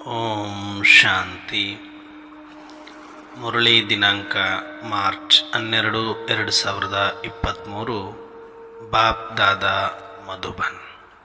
ಓಂ ಶಾಂತಿ ಮುರಳಿ ದಿನಾಂಕ ಮಾರ್ಚ್ ಹನ್ನೆರಡು ಎರಡು ಸಾವಿರದ ಇಪ್ಪತ್ತ್ಮೂರು ಬಾಪ್ ದಾದಾ ಮಧುಬನ್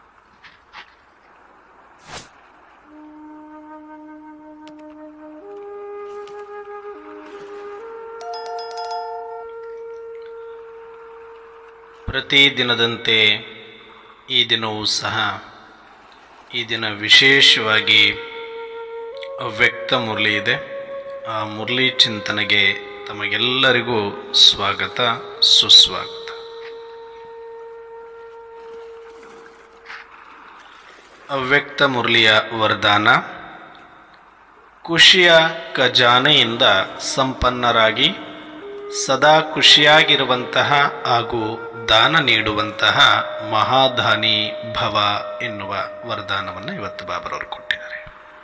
ಪ್ರತಿ ದಿನದಂತೆ ಈ ದಿನವೂ ಸಹ ಈ ದಿನ ವಿಶೇಷವಾಗಿ ಅವ್ಯಕ್ತ ಮುರಳಿ ಇದೆ ಆ ಮುರಳಿ ಚಿಂತನೆಗೆ ತಮಗೆಲ್ಲರಿಗೂ ಸ್ವಾಗತ ಸುಸ್ವಾಗತ ಅವ್ಯಕ್ತ ಮುರಳಿಯ ವರದಾನ ಖುಷಿಯ ಖಜಾನೆಯಿಂದ ಸಂಪನ್ನರಾಗಿ ಸದಾ ಖುಷಿಯಾಗಿರುವಂತಹ ಹಾಗೂ ದಾನ ನೀಡುವಂತಹ ಮಹಾದಾನಿ ಭವ ಎನ್ನುವ ವರದಾನವನ್ನು ಇವತ್ತು ಬಾಬರವರು ಕೊಟ್ಟಿದ್ದಾರೆ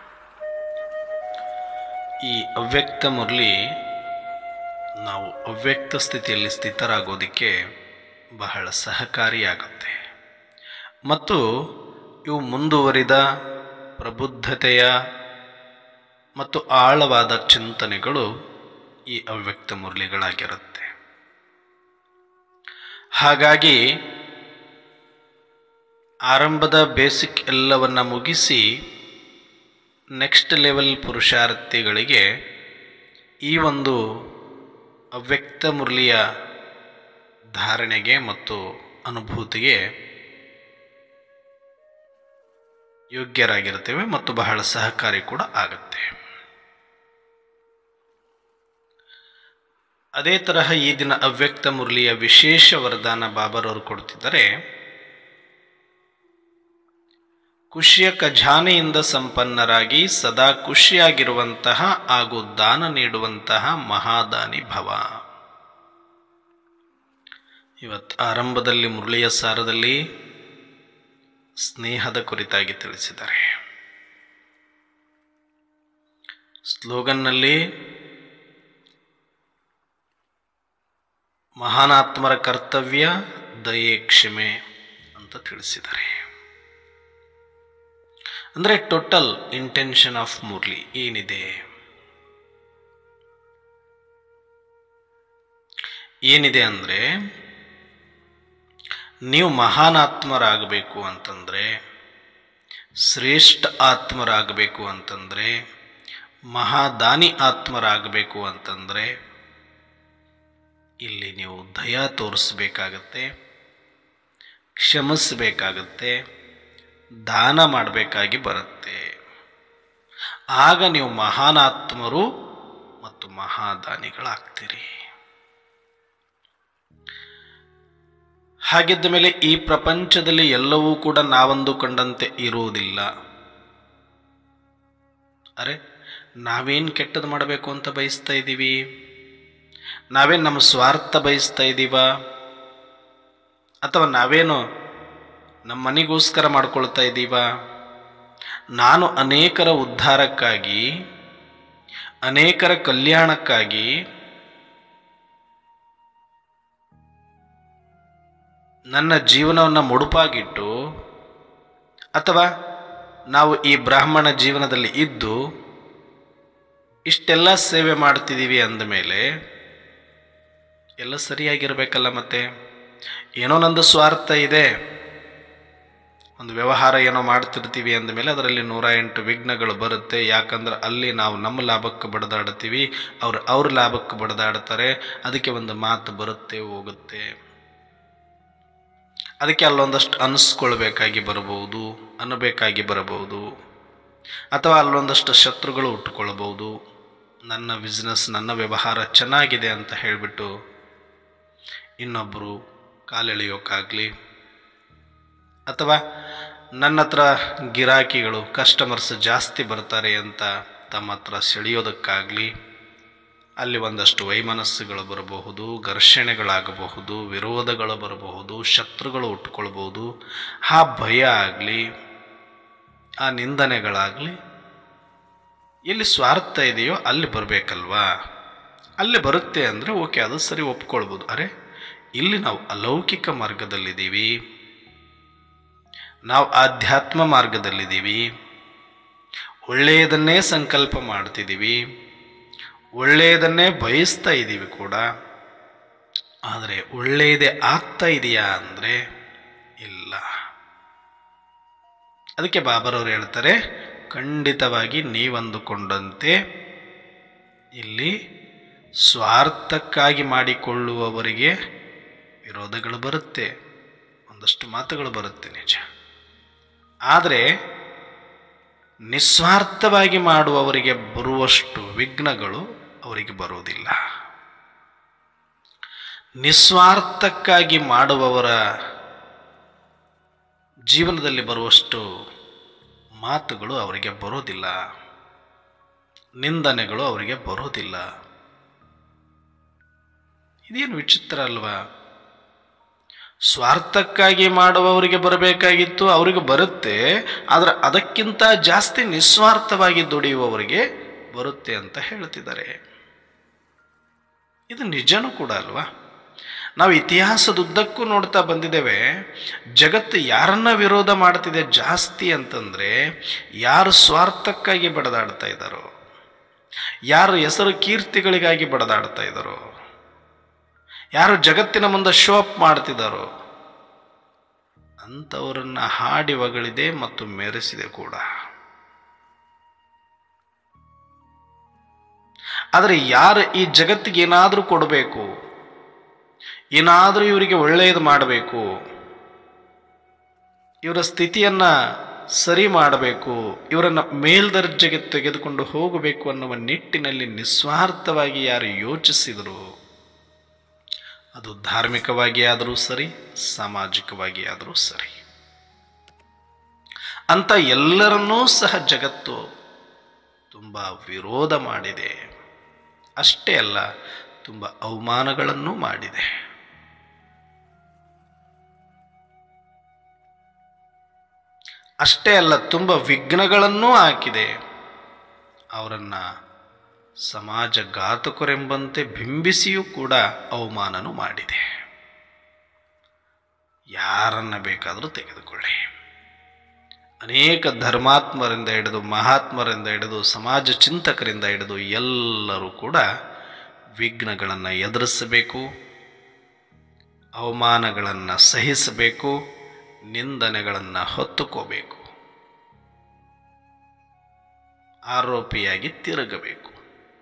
ಈ ಅವ್ಯಕ್ತ ಮುರಳಿ ನಾವು ಅವ್ಯಕ್ತ ಸ್ಥಿತಿಯಲ್ಲಿ ಸ್ಥಿತರಾಗೋದಕ್ಕೆ ಬಹಳ ಸಹಕಾರಿಯಾಗುತ್ತೆ ಮತ್ತು ಇವು ಮುಂದುವರಿದ ಪ್ರಬುದ್ಧತೆಯ ಮತ್ತು ಆಳವಾದ ಚಿಂತನೆಗಳು ಈ ಅವ್ಯಕ್ತ ಮುರಳಿಗಳಾಗಿರುತ್ತೆ ಹಾಗಾಗಿ ಆರಂಭದ ಬೇಸಿಕ್ ಎಲ್ಲವನ್ನ ಮುಗಿಸಿ ನೆಕ್ಸ್ಟ್ ಲೆವೆಲ್ ಪುರುಷಾರ್ಥಿಗಳಿಗೆ ಈ ಒಂದು ಅವ್ಯಕ್ತ ಮುರಳಿಯ ಧಾರಣೆಗೆ ಮತ್ತು ಅನುಭೂತಿಗೆ ಯೋಗ್ಯರಾಗಿರ್ತೇವೆ ಮತ್ತು ಬಹಳ ಸಹಕಾರಿ ಕೂಡ ಆಗುತ್ತೆ ಅದೇ ತರಹ ಈ ದಿನ ಅವ್ಯಕ್ತ ಮುರಳಿಯ ವಿಶೇಷ ವರದಾನ ಬಾಬರವರು ಕೊಡ್ತಿದ್ದಾರೆ ಖುಷಿಯ ಖಜಾನೆಯಿಂದ ಸಂಪನ್ನರಾಗಿ ಸದಾ ಖುಷಿಯಾಗಿರುವಂತಹ ಹಾಗೂ ದಾನ ನೀಡುವಂತಹ ಮಹಾದಾನಿ ಭವ ಇವತ್ತು ಆರಂಭದಲ್ಲಿ ಮುರಳಿಯ ಸಾರದಲ್ಲಿ ಸ್ನೇಹದ ಕುರಿತಾಗಿ ತಿಳಿಸಿದ್ದಾರೆ ಸ್ಲೋಗನ್ನಲ್ಲಿ ಮಹಾನಾತ್ಮರ ಕರ್ತವ್ಯ ದಯೆ ಕ್ಷಮೆ ಅಂತ ತಿಳಿಸಿದ್ದಾರೆ ಅಂದರೆ ಟೋಟಲ್ ಇಂಟೆನ್ಷನ್ ಆಫ್ ಮುರಳಿ ಏನಿದೆ ಏನಿದೆ ಅಂದರೆ ನೀವು ಮಹಾನಾತ್ಮರಾಗಬೇಕು ಅಂತಂದರೆ ಶ್ರೇಷ್ಠ ಆತ್ಮರಾಗಬೇಕು ಅಂತಂದರೆ ಮಹಾದಾನಿ ಆತ್ಮರಾಗಬೇಕು ಅಂತಂದರೆ ಇಲ್ಲಿ ನೀವು ದಯ ತೋರಿಸ್ಬೇಕಾಗತ್ತೆ ಕ್ಷಮಿಸಬೇಕಾಗತ್ತೆ ದಾನ ಮಾಡಬೇಕಾಗಿ ಬರುತ್ತೆ ಆಗ ನೀವು ಮಹಾನಾತ್ಮರು ಮತ್ತು ಮಹಾದಾನಿಗಳಾಗ್ತೀರಿ ಹಾಗಿದ್ದ ಮೇಲೆ ಈ ಪ್ರಪಂಚದಲ್ಲಿ ಎಲ್ಲವೂ ಕೂಡ ನಾವಂದುಕೊಂಡಂತೆ ಇರುವುದಿಲ್ಲ ಅರೆ ನಾವೇನು ಕೆಟ್ಟದ್ದು ಮಾಡಬೇಕು ಅಂತ ಬಯಸ್ತಾ ಇದ್ದೀವಿ ನಾವೇನು ನಮ್ಮ ಸ್ವಾರ್ಥ ಬಯಸ್ತಾ ಇದ್ದೀವ ಅಥವಾ ನಾವೇನು ನಮ್ಮ ಮನೆಗೋಸ್ಕರ ಮಾಡ್ಕೊಳ್ತಾ ಇದ್ದೀವ ನಾನು ಅನೇಕರ ಉದ್ಧಾರಕ್ಕಾಗಿ ಅನೇಕರ ಕಲ್ಯಾಣಕ್ಕಾಗಿ ನನ್ನ ಜೀವನವನ್ನು ಮುಡುಪಾಗಿಟ್ಟು ಅಥವಾ ನಾವು ಈ ಬ್ರಾಹ್ಮಣ ಜೀವನದಲ್ಲಿ ಇದ್ದು ಇಷ್ಟೆಲ್ಲ ಸೇವೆ ಮಾಡ್ತಿದ್ದೀವಿ ಅಂದಮೇಲೆ ಎಲ್ಲ ಸರಿಯಾಗಿರ್ಬೇಕಲ್ಲ ಮತ್ತೆ ಏನೋ ನಂದು ಸ್ವಾರ್ಥ ಇದೆ ಒಂದು ವ್ಯವಹಾರ ಏನೋ ಮಾಡ್ತಿರ್ತೀವಿ ಅಂದಮೇಲೆ ಅದರಲ್ಲಿ ನೂರ ಎಂಟು ವಿಘ್ನಗಳು ಬರುತ್ತೆ ಯಾಕಂದ್ರೆ ಅಲ್ಲಿ ನಾವು ನಮ್ಮ ಲಾಭಕ್ಕೆ ಬಡದಾಡ್ತೀವಿ ಅವ್ರು ಅವ್ರ ಲಾಭಕ್ಕೆ ಬಡದಾಡ್ತಾರೆ ಅದಕ್ಕೆ ಒಂದು ಮಾತು ಬರುತ್ತೆ ಹೋಗುತ್ತೆ ಅದಕ್ಕೆ ಅಲ್ಲೊಂದಷ್ಟು ಅನಿಸ್ಕೊಳ್ಬೇಕಾಗಿ ಬರಬಹುದು ಅನ್ನಬೇಕಾಗಿ ಬರಬಹುದು ಅಥವಾ ಅಲ್ಲೊಂದಷ್ಟು ಶತ್ರುಗಳು ಉಟ್ಕೊಳ್ಬಹುದು ನನ್ನ ಬಿಸ್ನೆಸ್ ನನ್ನ ವ್ಯವಹಾರ ಚೆನ್ನಾಗಿದೆ ಅಂತ ಹೇಳಿಬಿಟ್ಟು ಇನ್ನೊಬ್ಬರು ಕಾಲೆಳೆಯೋಕ್ಕಾಗಲಿ ಅಥವಾ ನನ್ನ ಹತ್ರ ಗಿರಾಕಿಗಳು ಕಸ್ಟಮರ್ಸ್ ಜಾಸ್ತಿ ಬರ್ತಾರೆ ಅಂತ ತಮ್ಮ ಹತ್ರ ಸೆಳೆಯೋದಕ್ಕಾಗಲಿ ಅಲ್ಲಿ ಒಂದಷ್ಟು ವೈಮನಸ್ಸುಗಳು ಬರಬಹುದು ಘರ್ಷಣೆಗಳಾಗಬಹುದು ವಿರೋಧಗಳು ಬರಬಹುದು ಶತ್ರುಗಳು ಉಟ್ಕೊಳ್ಬಹುದು ಆ ಭಯ ಆಗಲಿ ಆ ನಿಂದನೆಗಳಾಗಲಿ ಎಲ್ಲಿ ಸ್ವಾರ್ಥ ಇದೆಯೋ ಅಲ್ಲಿ ಬರಬೇಕಲ್ವಾ ಅಲ್ಲಿ ಬರುತ್ತೆ ಅಂದರೆ ಓಕೆ ಅದು ಸರಿ ಒಪ್ಕೊಳ್ಬೋದು ಅರೆ ಇಲ್ಲಿ ನಾವು ಅಲೌಕಿಕ ಮಾರ್ಗದಲ್ಲಿದ್ದೀವಿ ನಾವು ಆಧ್ಯಾತ್ಮ ಮಾರ್ಗದಲ್ಲಿದ್ದೀವಿ ಒಳ್ಳೆಯದನ್ನೇ ಸಂಕಲ್ಪ ಮಾಡ್ತಿದ್ದೀವಿ ಒಳ್ಳೆಯದನ್ನೇ ಬಯಸ್ತಾ ಇದ್ದೀವಿ ಕೂಡ ಆದರೆ ಒಳ್ಳೆಯದೇ ಆಗ್ತಾ ಇದೆಯಾ ಅಂದರೆ ಇಲ್ಲ ಅದಕ್ಕೆ ಬಾಬರವರು ಹೇಳ್ತಾರೆ ಖಂಡಿತವಾಗಿ ನೀವಂದುಕೊಂಡಂತೆ ಇಲ್ಲಿ ಸ್ವಾರ್ಥಕ್ಕಾಗಿ ಮಾಡಿಕೊಳ್ಳುವವರಿಗೆ ವಿರೋಧಗಳು ಬರುತ್ತೆ ಒಂದಷ್ಟು ಮಾತುಗಳು ಬರುತ್ತೆ ನಿಜ ಆದರೆ ನಿಸ್ವಾರ್ಥವಾಗಿ ಮಾಡುವವರಿಗೆ ಬರುವಷ್ಟು ವಿಘ್ನಗಳು ಅವರಿಗೆ ಬರುವುದಿಲ್ಲ ನಿಸ್ವಾರ್ಥಕ್ಕಾಗಿ ಮಾಡುವವರ ಜೀವನದಲ್ಲಿ ಬರುವಷ್ಟು ಮಾತುಗಳು ಅವರಿಗೆ ಬರೋದಿಲ್ಲ ನಿಂದನೆಗಳು ಅವರಿಗೆ ಬರೋದಿಲ್ಲ ಇದೇನು ವಿಚಿತ್ರ ಅಲ್ವಾ ಸ್ವಾರ್ಥಕ್ಕಾಗಿ ಮಾಡುವವರಿಗೆ ಬರಬೇಕಾಗಿತ್ತು ಅವರಿಗೆ ಬರುತ್ತೆ ಆದರೆ ಅದಕ್ಕಿಂತ ಜಾಸ್ತಿ ನಿಸ್ವಾರ್ಥವಾಗಿ ದುಡಿಯುವವರಿಗೆ ಬರುತ್ತೆ ಅಂತ ಹೇಳ್ತಿದ್ದಾರೆ ಇದು ನಿಜನೂ ಕೂಡ ಅಲ್ವಾ ನಾವು ಇತಿಹಾಸದುದ್ದಕ್ಕೂ ನೋಡ್ತಾ ಬಂದಿದ್ದೇವೆ ಜಗತ್ತು ಯಾರನ್ನ ವಿರೋಧ ಮಾಡ್ತಿದೆ ಜಾಸ್ತಿ ಅಂತಂದರೆ ಯಾರು ಸ್ವಾರ್ಥಕ್ಕಾಗಿ ಬಡದಾಡ್ತಾ ಇದ್ದಾರೋ ಯಾರು ಹೆಸರು ಕೀರ್ತಿಗಳಿಗಾಗಿ ಬಡದಾಡ್ತಾ ಇದ್ದಾರೋ ಯಾರು ಜಗತ್ತಿನ ಮುಂದೆ ಶೋ ಅಪ್ ಮಾಡ್ತಿದ್ದಾರೋ ಅಂಥವರನ್ನ ಹಾಡಿ ಹೊಗಳಿದೆ ಮತ್ತು ಮೆರೆಸಿದೆ ಕೂಡ ಆದರೆ ಯಾರು ಈ ಜಗತ್ತಿಗೆ ಏನಾದರೂ ಕೊಡಬೇಕು ಏನಾದರೂ ಇವರಿಗೆ ಒಳ್ಳೆಯದು ಮಾಡಬೇಕು ಇವರ ಸ್ಥಿತಿಯನ್ನ ಸರಿ ಮಾಡಬೇಕು ಇವರನ್ನು ಮೇಲ್ದರ್ಜೆಗೆ ತೆಗೆದುಕೊಂಡು ಹೋಗಬೇಕು ಅನ್ನುವ ನಿಟ್ಟಿನಲ್ಲಿ ನಿಸ್ವಾರ್ಥವಾಗಿ ಯಾರು ಯೋಚಿಸಿದರು ಅದು ಧಾರ್ಮಿಕವಾಗಿ ಆದರೂ ಸರಿ ಸಾಮಾಜಿಕವಾಗಿ ಆದರೂ ಸರಿ ಅಂತ ಎಲ್ಲರನ್ನೂ ಸಹ ಜಗತ್ತು ತುಂಬ ವಿರೋಧ ಮಾಡಿದೆ ಅಷ್ಟೇ ಅಲ್ಲ ತುಂಬ ಅವಮಾನಗಳನ್ನು ಮಾಡಿದೆ ಅಷ್ಟೇ ಅಲ್ಲ ತುಂಬ ವಿಘ್ನಗಳನ್ನೂ ಹಾಕಿದೆ ಅವರನ್ನು ಸಮಾಜ ಘಾತಕರೆಂಬಂತೆ ಬಿಂಬಿಸಿಯೂ ಕೂಡ ಅವಮಾನನೂ ಮಾಡಿದೆ ಯಾರನ್ನ ಬೇಕಾದರೂ ತೆಗೆದುಕೊಳ್ಳಿ ಅನೇಕ ಧರ್ಮಾತ್ಮರಿಂದ ಹಿಡಿದು ಮಹಾತ್ಮರಿಂದ ಹಿಡಿದು ಸಮಾಜ ಚಿಂತಕರಿಂದ ಹಿಡಿದು ಎಲ್ಲರೂ ಕೂಡ ವಿಘ್ನಗಳನ್ನು ಎದುರಿಸಬೇಕು ಅವಮಾನಗಳನ್ನು ಸಹಿಸಬೇಕು ನಿಂದನೆಗಳನ್ನು ಹೊತ್ತುಕೋಬೇಕು ಆರೋಪಿಯಾಗಿ ತಿರುಗಬೇಕು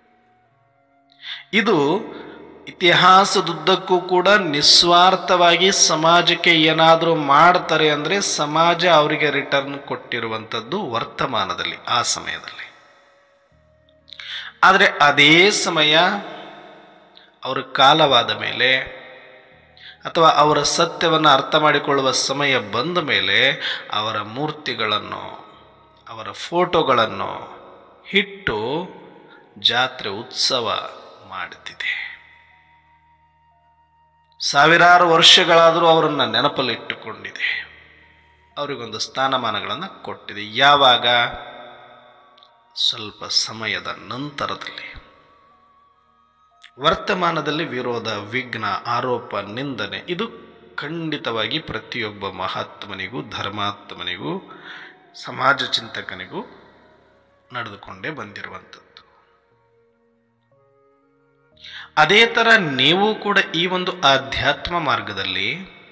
ಇದು ಇತಿಹಾಸದುದ್ದಕ್ಕೂ ಕೂಡ ನಿಸ್ವಾರ್ಥವಾಗಿ ಸಮಾಜಕ್ಕೆ ಏನಾದರೂ ಮಾಡ್ತಾರೆ ಅಂದರೆ ಸಮಾಜ ಅವರಿಗೆ ರಿಟರ್ನ್ ಕೊಟ್ಟಿರುವಂಥದ್ದು ವರ್ತಮಾನದಲ್ಲಿ ಆ ಸಮಯದಲ್ಲಿ ಆದರೆ ಅದೇ ಸಮಯ ಅವರ ಕಾಲವಾದ ಮೇಲೆ ಅಥವಾ ಅವರ ಸತ್ಯವನ್ನು ಅರ್ಥ ಮಾಡಿಕೊಳ್ಳುವ ಸಮಯ ಬಂದ ಮೇಲೆ ಅವರ ಮೂರ್ತಿಗಳನ್ನು ಅವರ ಫೋಟೋಗಳನ್ನು ಇಟ್ಟು ಜಾತ್ರೆ ಉತ್ಸವ ಮಾಡುತ್ತಿದೆ ಸಾವಿರಾರು ವರ್ಷಗಳಾದರೂ ಅವರನ್ನು ನೆನಪಲ್ಲಿಟ್ಟುಕೊಂಡಿದೆ ಅವರಿಗೊಂದು ಸ್ಥಾನಮಾನಗಳನ್ನು ಕೊಟ್ಟಿದೆ ಯಾವಾಗ ಸ್ವಲ್ಪ ಸಮಯದ ನಂತರದಲ್ಲಿ ವರ್ತಮಾನದಲ್ಲಿ ವಿರೋಧ ವಿಘ್ನ ಆರೋಪ ನಿಂದನೆ ಇದು ಖಂಡಿತವಾಗಿ ಪ್ರತಿಯೊಬ್ಬ ಮಹಾತ್ಮನಿಗೂ ಧರ್ಮಾತ್ಮನಿಗೂ ಸಮಾಜ ಚಿಂತಕನಿಗೂ ನಡೆದುಕೊಂಡೇ ಬಂದಿರುವಂಥದ್ದು ಅದೇ ಥರ ನೀವು ಕೂಡ ಈ ಒಂದು ಆಧ್ಯಾತ್ಮ ಮಾರ್ಗದಲ್ಲಿ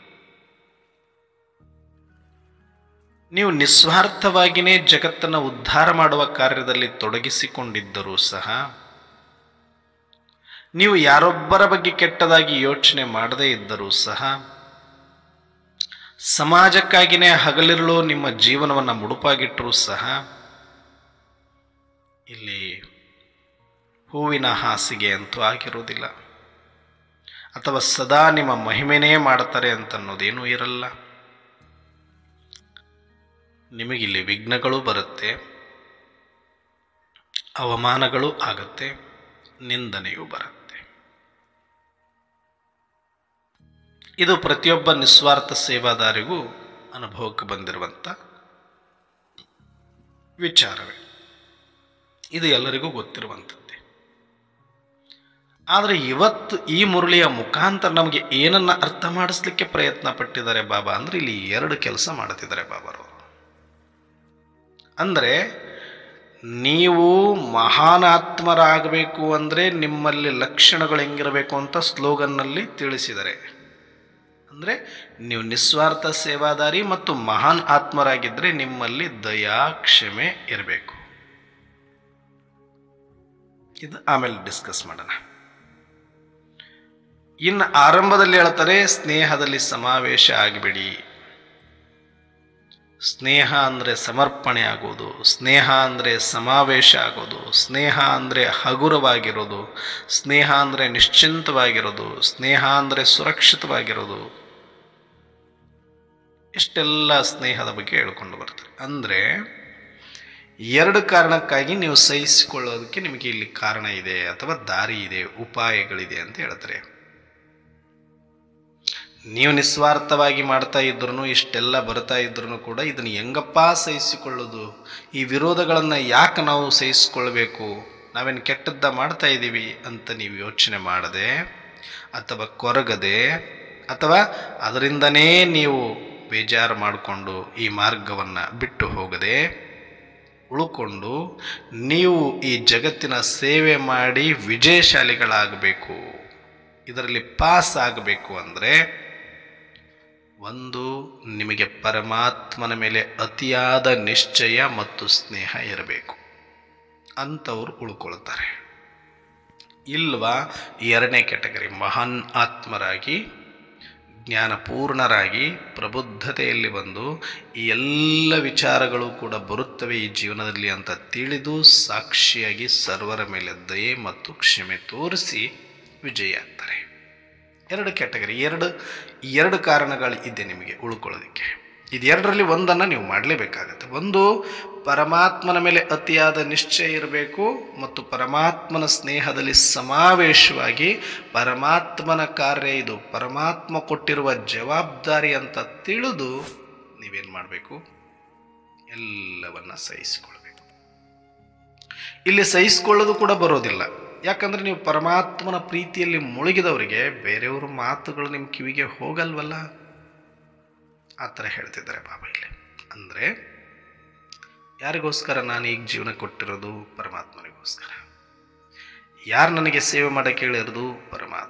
ನೀವು ನಿಸ್ವಾರ್ಥವಾಗಿಯೇ ಜಗತ್ತನ್ನು ಉದ್ಧಾರ ಮಾಡುವ ಕಾರ್ಯದಲ್ಲಿ ತೊಡಗಿಸಿಕೊಂಡಿದ್ದರೂ ಸಹ ನೀವು ಯಾರೊಬ್ಬರ ಬಗ್ಗೆ ಕೆಟ್ಟದಾಗಿ ಯೋಚನೆ ಮಾಡದೇ ಇದ್ದರೂ ಸಹ ಸಮಾಜಕ್ಕಾಗಿಯೇ ಹಗಲಿರುಳು ನಿಮ್ಮ ಜೀವನವನ್ನು ಮುಡುಪಾಗಿಟ್ಟರೂ ಸಹ ಇಲ್ಲಿ ಹೂವಿನ ಹಾಸಿಗೆ ಅಂತೂ ಆಗಿರೋದಿಲ್ಲ ಅಥವಾ ಸದಾ ನಿಮ್ಮ ಮಹಿಮೆನೇ ಮಾಡ್ತಾರೆ ಅಂತನ್ನೋದೇನೂ ಇರಲ್ಲ ನಿಮಗಿಲ್ಲಿ ವಿಘ್ನಗಳು ಬರುತ್ತೆ ಅವಮಾನಗಳು ಆಗುತ್ತೆ ನಿಂದನೆಯೂ ಬರುತ್ತೆ ಇದು ಪ್ರತಿಯೊಬ್ಬ ನಿಸ್ವಾರ್ಥ ಸೇವಾದಾರಿಗೂ ಅನುಭವಕ್ಕೆ ಬಂದಿರುವಂಥ ವಿಚಾರವೇ ಇದು ಎಲ್ಲರಿಗೂ ಗೊತ್ತಿರುವಂಥದ್ದೇ ಆದರೆ ಇವತ್ತು ಈ ಮುರಳಿಯ ಮುಖಾಂತರ ನಮಗೆ ಏನನ್ನ ಅರ್ಥ ಮಾಡಿಸ್ಲಿಕ್ಕೆ ಪ್ರಯತ್ನ ಪಟ್ಟಿದ್ದಾರೆ ಬಾಬಾ ಅಂದ್ರೆ ಇಲ್ಲಿ ಎರಡು ಕೆಲಸ ಮಾಡ್ತಿದ್ದಾರೆ ಬಾಬಾರವರು ಅಂದರೆ ನೀವು ಮಹಾನ್ ಆತ್ಮರಾಗಬೇಕು ಅಂದರೆ ನಿಮ್ಮಲ್ಲಿ ಲಕ್ಷಣಗಳು ಹೆಂಗಿರಬೇಕು ಅಂತ ಸ್ಲೋಗನ್ನಲ್ಲಿ ತಿಳಿಸಿದ್ದಾರೆ ಅಂದರೆ ನೀವು ನಿಸ್ವಾರ್ಥ ಸೇವಾದಾರಿ ಮತ್ತು ಮಹಾನ್ ಆತ್ಮರಾಗಿದ್ದರೆ ನಿಮ್ಮಲ್ಲಿ ದಯಾ ಕ್ಷಮೆ ಇರಬೇಕು ಇದು ಆಮೇಲೆ ಡಿಸ್ಕಸ್ ಮಾಡೋಣ ಇನ್ನು ಆರಂಭದಲ್ಲಿ ಹೇಳ್ತಾರೆ ಸ್ನೇಹದಲ್ಲಿ ಸಮಾವೇಶ ಆಗಿಬಿಡಿ ಸ್ನೇಹ ಅಂದರೆ ಸಮರ್ಪಣೆ ಆಗೋದು ಸ್ನೇಹ ಅಂದರೆ ಸಮಾವೇಶ ಆಗೋದು ಸ್ನೇಹ ಅಂದರೆ ಹಗುರವಾಗಿರೋದು ಸ್ನೇಹ ಅಂದರೆ ನಿಶ್ಚಿಂತವಾಗಿರೋದು ಸ್ನೇಹ ಅಂದರೆ ಸುರಕ್ಷಿತವಾಗಿರೋದು ಇಷ್ಟೆಲ್ಲ ಸ್ನೇಹದ ಬಗ್ಗೆ ಹೇಳ್ಕೊಂಡು ಬರ್ತಾರೆ ಅಂದರೆ ಎರಡು ಕಾರಣಕ್ಕಾಗಿ ನೀವು ಸಹಿಸಿಕೊಳ್ಳೋದಕ್ಕೆ ನಿಮಗೆ ಇಲ್ಲಿ ಕಾರಣ ಇದೆ ಅಥವಾ ದಾರಿ ಇದೆ ಉಪಾಯಗಳಿದೆ ಅಂತ ಹೇಳ್ತಾರೆ ನೀವು ನಿಸ್ವಾರ್ಥವಾಗಿ ಮಾಡ್ತಾ ಇದ್ರೂ ಇಷ್ಟೆಲ್ಲ ಬರ್ತಾ ಇದ್ರೂ ಕೂಡ ಇದನ್ನು ಹೆಂಗಪ್ಪ ಸಹಿಸಿಕೊಳ್ಳೋದು ಈ ವಿರೋಧಗಳನ್ನು ಯಾಕೆ ನಾವು ಸಹಿಸಿಕೊಳ್ಬೇಕು ನಾವೇನು ಕೆಟ್ಟದ್ದ ಮಾಡ್ತಾ ಇದ್ದೀವಿ ಅಂತ ನೀವು ಯೋಚನೆ ಮಾಡದೆ ಅಥವಾ ಕೊರಗದೆ ಅಥವಾ ಅದರಿಂದನೇ ನೀವು ಬೇಜಾರು ಮಾಡಿಕೊಂಡು ಈ ಮಾರ್ಗವನ್ನು ಬಿಟ್ಟು ಹೋಗದೆ ಉಳ್ಕೊಂಡು ನೀವು ಈ ಜಗತ್ತಿನ ಸೇವೆ ಮಾಡಿ ವಿಜಯಶಾಲಿಗಳಾಗಬೇಕು ಇದರಲ್ಲಿ ಪಾಸ್ ಆಗಬೇಕು ಅಂದರೆ ಒಂದು ನಿಮಗೆ ಪರಮಾತ್ಮನ ಮೇಲೆ ಅತಿಯಾದ ನಿಶ್ಚಯ ಮತ್ತು ಸ್ನೇಹ ಇರಬೇಕು ಅಂಥವ್ರು ಉಳ್ಕೊಳ್ತಾರೆ ಇಲ್ವಾ ಎರಡನೇ ಕೆಟಗರಿ ಮಹಾನ್ ಆತ್ಮರಾಗಿ ಜ್ಞಾನಪೂರ್ಣರಾಗಿ ಪ್ರಬುದ್ಧತೆಯಲ್ಲಿ ಬಂದು ಈ ಎಲ್ಲ ವಿಚಾರಗಳು ಕೂಡ ಬರುತ್ತವೆ ಈ ಜೀವನದಲ್ಲಿ ಅಂತ ತಿಳಿದು ಸಾಕ್ಷಿಯಾಗಿ ಸರ್ವರ ಮೇಲೆ ದಯೆ ಮತ್ತು ಕ್ಷಮೆ ತೋರಿಸಿ ವಿಜಯ ಆಗ್ತಾರೆ ಎರಡು ಕ್ಯಾಟಗರಿ ಎರಡು ಎರಡು ಕಾರಣಗಳು ಇದೆ ನಿಮಗೆ ಉಳ್ಕೊಳ್ಳೋದಕ್ಕೆ ಇದೆರಡರಲ್ಲಿ ಒಂದನ್ನು ನೀವು ಮಾಡಲೇಬೇಕಾಗತ್ತೆ ಒಂದು ಪರಮಾತ್ಮನ ಮೇಲೆ ಅತಿಯಾದ ನಿಶ್ಚಯ ಇರಬೇಕು ಮತ್ತು ಪರಮಾತ್ಮನ ಸ್ನೇಹದಲ್ಲಿ ಸಮಾವೇಶವಾಗಿ ಪರಮಾತ್ಮನ ಕಾರ್ಯ ಇದು ಪರಮಾತ್ಮ ಕೊಟ್ಟಿರುವ ಜವಾಬ್ದಾರಿ ಅಂತ ತಿಳಿದು ನೀವೇನು ಮಾಡಬೇಕು ಎಲ್ಲವನ್ನ ಸಹಿಸಿಕೊಳ್ಬೇಕು ಇಲ್ಲಿ ಸಹಿಸಿಕೊಳ್ಳೋದು ಕೂಡ ಬರೋದಿಲ್ಲ ಯಾಕಂದ್ರೆ ನೀವು ಪರಮಾತ್ಮನ ಪ್ರೀತಿಯಲ್ಲಿ ಮುಳುಗಿದವರಿಗೆ ಬೇರೆಯವ್ರ ಮಾತುಗಳು ನಿಮ್ಮ ಕಿವಿಗೆ ಹೋಗಲ್ವಲ್ಲ ಆ ಥರ ಹೇಳ್ತಿದ್ದಾರೆ ಬಾಬಾ ಇಲ್ಲಿ ಅಂದರೆ ಯಾರಿಗೋಸ್ಕರ ನಾನು ಈಗ ಜೀವನ ಕೊಟ್ಟಿರೋದು ಪರಮಾತ್ಮನಿಗೋಸ್ಕರ ಯಾರು ನನಗೆ ಸೇವೆ ಮಾಡಕ್ಕೆ ಹೇಳಿರೋದು ಪರಮಾತ್ಮ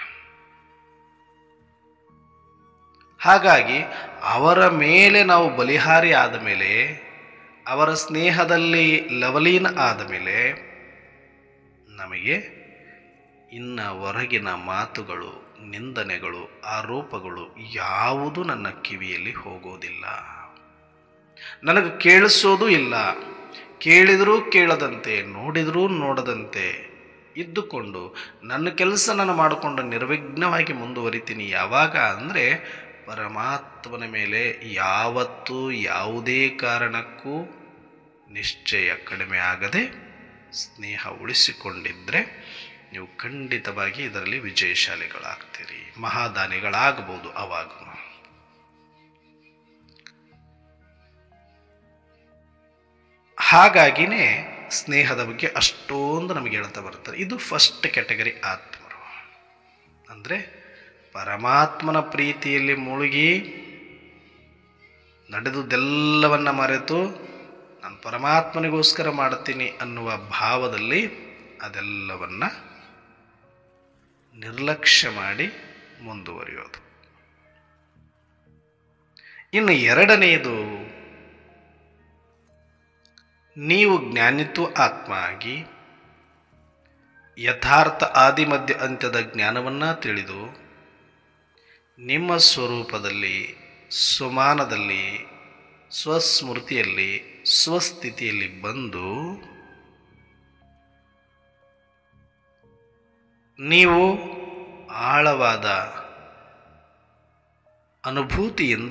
ಹಾಗಾಗಿ ಅವರ ಮೇಲೆ ನಾವು ಬಲಿಹಾರಿ ಆದ ಮೇಲೆ ಅವರ ಸ್ನೇಹದಲ್ಲಿ ಲವಲೀನ ಆದ ಮೇಲೆ ನಮಗೆ ಇನ್ನ ಹೊರಗಿನ ಮಾತುಗಳು ನಿಂದನೆಗಳು ಆರೋಪಗಳು ಯಾವುದು ನನ್ನ ಕಿವಿಯಲ್ಲಿ ಹೋಗೋದಿಲ್ಲ ನನಗೆ ಕೇಳಿಸೋದು ಇಲ್ಲ ಕೇಳಿದರೂ ಕೇಳದಂತೆ ನೋಡಿದರೂ ನೋಡದಂತೆ ಇದ್ದುಕೊಂಡು ನನ್ನ ಕೆಲಸ ನಾನು ಮಾಡಿಕೊಂಡು ನಿರ್ವಿಘ್ನವಾಗಿ ಮುಂದುವರಿತೀನಿ ಯಾವಾಗ ಅಂದರೆ ಪರಮಾತ್ಮನ ಮೇಲೆ ಯಾವತ್ತೂ ಯಾವುದೇ ಕಾರಣಕ್ಕೂ ನಿಶ್ಚಯ ಕಡಿಮೆ ಆಗದೆ ಸ್ನೇಹ ಉಳಿಸಿಕೊಂಡಿದ್ದರೆ ನೀವು ಖಂಡಿತವಾಗಿ ಇದರಲ್ಲಿ ವಿಜಯಶಾಲಿಗಳಾಗ್ತೀರಿ ಮಹಾದಾನಿಗಳಾಗಬಹುದು ಅವಾಗ ಹಾಗಾಗಿನೇ ಸ್ನೇಹದ ಬಗ್ಗೆ ಅಷ್ಟೊಂದು ನಮಗೆ ಹೇಳ್ತಾ ಬರ್ತಾರೆ ಇದು ಫಸ್ಟ್ ಕ್ಯಾಟಗರಿ ಆತ್ಮರು ಅಂದರೆ ಪರಮಾತ್ಮನ ಪ್ರೀತಿಯಲ್ಲಿ ಮುಳುಗಿ ನಡೆದುದೆಲ್ಲವನ್ನ ಮರೆತು ನಾನು ಪರಮಾತ್ಮನಿಗೋಸ್ಕರ ಮಾಡುತ್ತೀನಿ ಅನ್ನುವ ಭಾವದಲ್ಲಿ ಅದೆಲ್ಲವನ್ನ ನಿರ್ಲಕ್ಷ್ಯ ಮಾಡಿ ಮುಂದುವರಿಯೋದು ಇನ್ನು ಎರಡನೆಯದು ನೀವು ಜ್ಞಾನಿತ್ವ ಆತ್ಮ ಆಗಿ ಯಥಾರ್ಥ ಆದಿಮಧ್ಯ ಅಂತ್ಯದ ಜ್ಞಾನವನ್ನು ತಿಳಿದು ನಿಮ್ಮ ಸ್ವರೂಪದಲ್ಲಿ ಸ್ವಮಾನದಲ್ಲಿ ಸ್ವಸ್ಮೃತಿಯಲ್ಲಿ ಸ್ವಸ್ಥಿತಿಯಲ್ಲಿ ಬಂದು ನೀವು ಆಳವಾದ ಅನುಭೂತಿಯಿಂದ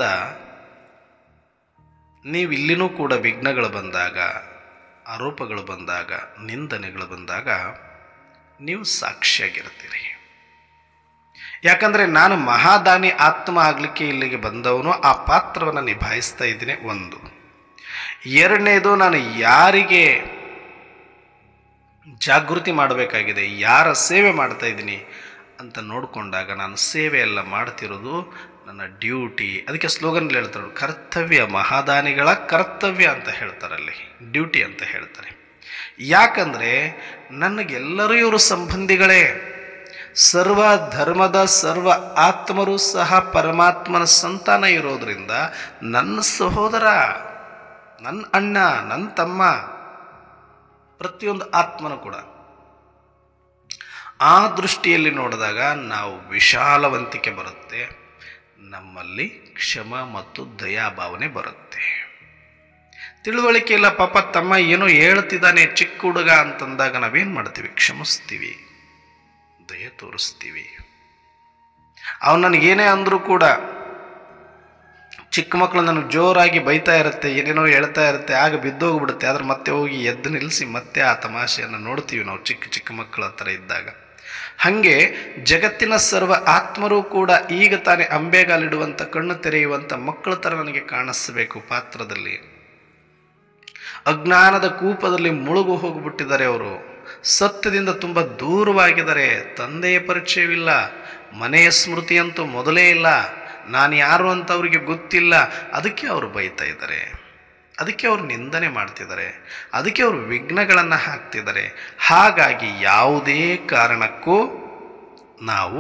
ನೀವು ಇಲ್ಲಿನೂ ಕೂಡ ವಿಘ್ನಗಳು ಬಂದಾಗ ಆರೋಪಗಳು ಬಂದಾಗ ನಿಂದನೆಗಳು ಬಂದಾಗ ನೀವು ಸಾಕ್ಷಿಯಾಗಿರ್ತೀರಿ ಯಾಕಂದರೆ ನಾನು ಮಹಾದಾನಿ ಆತ್ಮ ಆಗಲಿಕ್ಕೆ ಇಲ್ಲಿಗೆ ಬಂದವನು ಆ ಪಾತ್ರವನ್ನು ನಿಭಾಯಿಸ್ತಾ ಇದ್ದೀನಿ ಒಂದು ಎರಡನೇದು ನಾನು ಯಾರಿಗೆ ಜಾಗೃತಿ ಮಾಡಬೇಕಾಗಿದೆ ಯಾರ ಸೇವೆ ಮಾಡ್ತಾ ಇದ್ದೀನಿ ಅಂತ ನೋಡಿಕೊಂಡಾಗ ನಾನು ಸೇವೆ ಎಲ್ಲ ಮಾಡ್ತಿರೋದು ನನ್ನ ಡ್ಯೂಟಿ ಅದಕ್ಕೆ ಸ್ಲೋಗನ್ ಹೇಳ್ತಾರೆ ಕರ್ತವ್ಯ ಮಹಾದಾನಿಗಳ ಕರ್ತವ್ಯ ಅಂತ ಹೇಳ್ತಾರಲ್ಲಿ ಡ್ಯೂಟಿ ಅಂತ ಹೇಳ್ತಾರೆ ಯಾಕಂದರೆ ನನಗೆಲ್ಲರೂ ಇವರು ಸಂಬಂಧಿಗಳೇ ಸರ್ವ ಧರ್ಮದ ಸರ್ವ ಆತ್ಮರು ಸಹ ಪರಮಾತ್ಮನ ಸಂತಾನ ಇರೋದ್ರಿಂದ ನನ್ನ ಸಹೋದರ ನನ್ನ ಅಣ್ಣ ನನ್ನ ತಮ್ಮ ಪ್ರತಿಯೊಂದು ಆತ್ಮನು ಕೂಡ ಆ ದೃಷ್ಟಿಯಲ್ಲಿ ನೋಡಿದಾಗ ನಾವು ವಿಶಾಲವಂತಿಕೆ ಬರುತ್ತೆ ನಮ್ಮಲ್ಲಿ ಕ್ಷಮ ಮತ್ತು ದಯಾಭಾವನೆ ಬರುತ್ತೆ ತಿಳುವಳಿಕೆ ಇಲ್ಲ ಪಾಪ ತಮ್ಮ ಏನೋ ಹೇಳ್ತಿದ್ದಾನೆ ಚಿಕ್ಕ ಹುಡುಗ ಅಂತಂದಾಗ ನಾವೇನು ಮಾಡ್ತೀವಿ ಕ್ಷಮಿಸ್ತೀವಿ ದಯ ತೋರಿಸ್ತೀವಿ ಅವನು ನನಗೇನೇ ಅಂದರೂ ಕೂಡ ಚಿಕ್ಕ ಮಕ್ಕಳು ನನಗೆ ಜೋರಾಗಿ ಬೈತಾ ಇರುತ್ತೆ ಏನೇನೋ ಹೇಳ್ತಾ ಇರುತ್ತೆ ಆಗ ಬಿದ್ದೋಗ್ಬಿಡುತ್ತೆ ಆದ್ರೆ ಮತ್ತೆ ಹೋಗಿ ಎದ್ದು ನಿಲ್ಲಿಸಿ ಮತ್ತೆ ಆ ತಮಾಷೆಯನ್ನು ನೋಡ್ತೀವಿ ನಾವು ಚಿಕ್ಕ ಚಿಕ್ಕ ಮಕ್ಕಳ ಹತ್ರ ಇದ್ದಾಗ ಹಾಗೆ ಜಗತ್ತಿನ ಸರ್ವ ಆತ್ಮರು ಕೂಡ ಈಗ ತಾನೇ ಅಂಬೆಗಾಲಿಡುವಂಥ ಕಣ್ಣು ತೆರೆಯುವಂಥ ಮಕ್ಕಳ ಥರ ನನಗೆ ಕಾಣಿಸಬೇಕು ಪಾತ್ರದಲ್ಲಿ ಅಜ್ಞಾನದ ಕೂಪದಲ್ಲಿ ಮುಳುಗು ಹೋಗಿಬಿಟ್ಟಿದ್ದಾರೆ ಅವರು ಸತ್ಯದಿಂದ ತುಂಬ ದೂರವಾಗಿದ್ದಾರೆ ತಂದೆಯ ಪರಿಚಯವಿಲ್ಲ ಮನೆಯ ಸ್ಮೃತಿ ಅಂತೂ ಮೊದಲೇ ಇಲ್ಲ ನಾನು ಯಾರು ಅಂತ ಅವರಿಗೆ ಗೊತ್ತಿಲ್ಲ ಅದಕ್ಕೆ ಅವರು ಬೈತಾ ಇದ್ದಾರೆ ಅದಕ್ಕೆ ಅವರು ನಿಂದನೆ ಮಾಡ್ತಿದ್ದಾರೆ ಅದಕ್ಕೆ ಅವರು ವಿಘ್ನಗಳನ್ನು ಹಾಕ್ತಿದ್ದಾರೆ ಹಾಗಾಗಿ ಯಾವುದೇ ಕಾರಣಕ್ಕೂ ನಾವು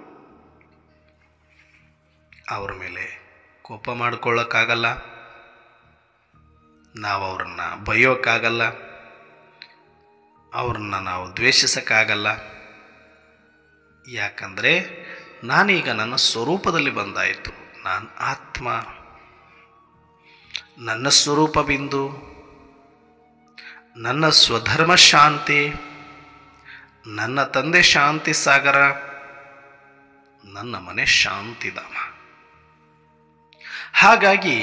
ಅವರ ಮೇಲೆ ಕೋಪ ಮಾಡ್ಕೊಳ್ಳೋಕ್ಕಾಗಲ್ಲ ನಾವು ಅವರನ್ನು ಬೈಯೋಕ್ಕಾಗಲ್ಲ ಅವ್ರನ್ನ ನಾವು ದ್ವೇಷಿಸೋಕ್ಕಾಗಲ್ಲ ಯಾಕಂದರೆ ನಾನೀಗ ನನ್ನ ಸ್ವರೂಪದಲ್ಲಿ ಬಂದಾಯಿತು ನಾನು ಆತ್ಮ ನನ್ನ ಸ್ವರೂಪ ಬಿಂದು ನನ್ನ ಸ್ವಧರ್ಮ ಶಾಂತಿ ನನ್ನ ತಂದೆ ಶಾಂತಿ ಸಾಗರ ನನ್ನ ಮನೆ ಶಾಂತಿಧಾಮ ಹಾಗಾಗಿ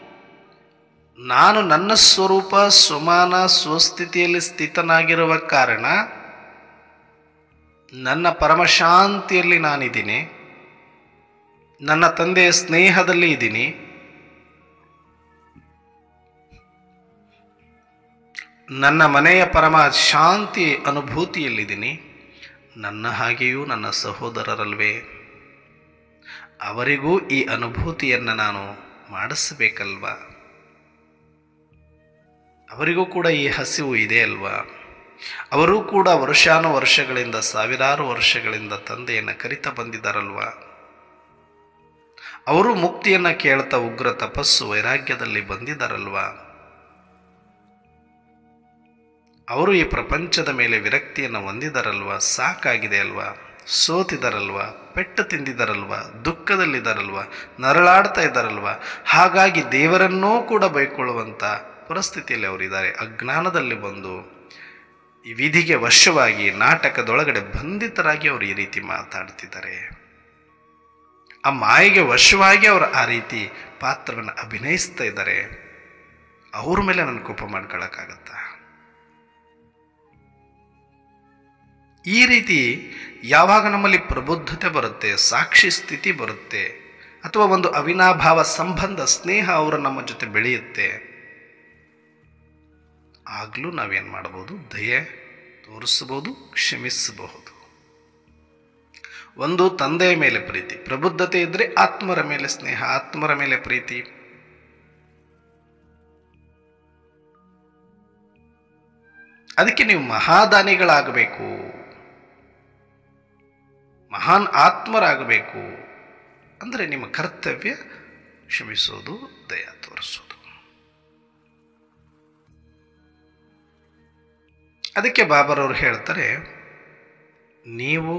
ನಾನು ನನ್ನ ಸ್ವರೂಪ ಸುಮಾನ ಸ್ವಸ್ಥಿತಿಯಲ್ಲಿ ಸ್ಥಿತನಾಗಿರುವ ಕಾರಣ ನನ್ನ ಪರಮಶಾಂತಿಯಲ್ಲಿ ನಾನಿದ್ದೀನಿ ನನ್ನ ತಂದೆಯ ಸ್ನೇಹದಲ್ಲಿ ಇದ್ದೀನಿ ನನ್ನ ಮನೆಯ ಪರಮ ಶಾಂತಿ ಅನುಭೂತಿಯಲ್ಲಿದ್ದೀನಿ ನನ್ನ ಹಾಗೆಯೂ ನನ್ನ ಸಹೋದರರಲ್ವೇ ಅವರಿಗೂ ಈ ಅನುಭೂತಿಯನ್ನು ನಾನು ಮಾಡಿಸಬೇಕಲ್ವಾ ಅವರಿಗೂ ಕೂಡ ಈ ಹಸಿವು ಇದೆ ಅಲ್ವಾ ಅವರೂ ಕೂಡ ವರ್ಷಾನು ವರ್ಷಗಳಿಂದ ಸಾವಿರಾರು ವರ್ಷಗಳಿಂದ ತಂದೆಯನ್ನು ಕರಿತಾ ಬಂದಿದ್ದಾರಲ್ವಾ ಅವರು ಮುಕ್ತಿಯನ್ನು ಕೇಳ್ತಾ ಉಗ್ರ ತಪಸ್ಸು ವೈರಾಗ್ಯದಲ್ಲಿ ಬಂದಿದ್ದಾರಲ್ವಾ ಅವರು ಈ ಪ್ರಪಂಚದ ಮೇಲೆ ವಿರಕ್ತಿಯನ್ನು ಹೊಂದಿದಾರಲ್ವಾ ಸಾಕಾಗಿದೆ ಅಲ್ವಾ ಸೋತಿದಾರಲ್ವಾ ಪೆಟ್ಟು ತಿಂದಿದ್ದಾರಲ್ವಾ ದುಃಖದಲ್ಲಿದ್ದಾರಲ್ವಾ ನರಳಾಡ್ತಾ ಇದ್ದಾರಲ್ವಾ ಹಾಗಾಗಿ ದೇವರನ್ನೂ ಕೂಡ ಬೈಕೊಳ್ಳುವಂಥ ಪರಿಸ್ಥಿತಿಯಲ್ಲಿ ಅವರಿದ್ದಾರೆ ಅಜ್ಞಾನದಲ್ಲಿ ಬಂದು ಈ ವಿಧಿಗೆ ವಶವಾಗಿ ನಾಟಕದೊಳಗಡೆ ಬಂಧಿತರಾಗಿ ಅವರು ಈ ರೀತಿ ಮಾತಾಡ್ತಿದ್ದಾರೆ ಆ ಮಾಯಿಗೆ ವಶವಾಗಿ ಅವರು ಆ ರೀತಿ ಪಾತ್ರವನ್ನು ಅಭಿನಯಿಸ್ತಾ ಇದ್ದಾರೆ ಅವ್ರ ಮೇಲೆ ನನ್ನ ಕೋಪ ಮಾಡ್ಕೊಳಕ್ಕಾಗತ್ತಾ ಈ ರೀತಿ ಯಾವಾಗ ನಮ್ಮಲ್ಲಿ ಪ್ರಬುದ್ಧತೆ ಬರುತ್ತೆ ಸಾಕ್ಷಿ ಸ್ಥಿತಿ ಬರುತ್ತೆ ಅಥವಾ ಒಂದು ಅವಿನಾಭಾವ ಸಂಬಂಧ ಸ್ನೇಹ ಅವರು ನಮ್ಮ ಜೊತೆ ಬೆಳೆಯುತ್ತೆ ಆಗಲೂ ನಾವೇನು ಮಾಡ್ಬೋದು ದಯೆ ತೋರಿಸಬಹುದು ಕ್ಷಮಿಸಬಹುದು ಒಂದು ತಂದೆಯ ಮೇಲೆ ಪ್ರೀತಿ ಪ್ರಬುದ್ಧತೆ ಇದ್ದರೆ ಆತ್ಮರ ಮೇಲೆ ಸ್ನೇಹ ಆತ್ಮರ ಮೇಲೆ ಪ್ರೀತಿ ಅದಕ್ಕೆ ನೀವು ಮಹಾದಾನಿಗಳಾಗಬೇಕು ಮಹಾನ್ ಆತ್ಮರಾಗಬೇಕು ಅಂದರೆ ನಿಮ್ಮ ಕರ್ತವ್ಯ ಕ್ಷಮಿಸೋದು ದಯ ತೋರಿಸೋದು ಅದಕ್ಕೆ ಬಾಬರವರು ಹೇಳ್ತಾರೆ ನೀವು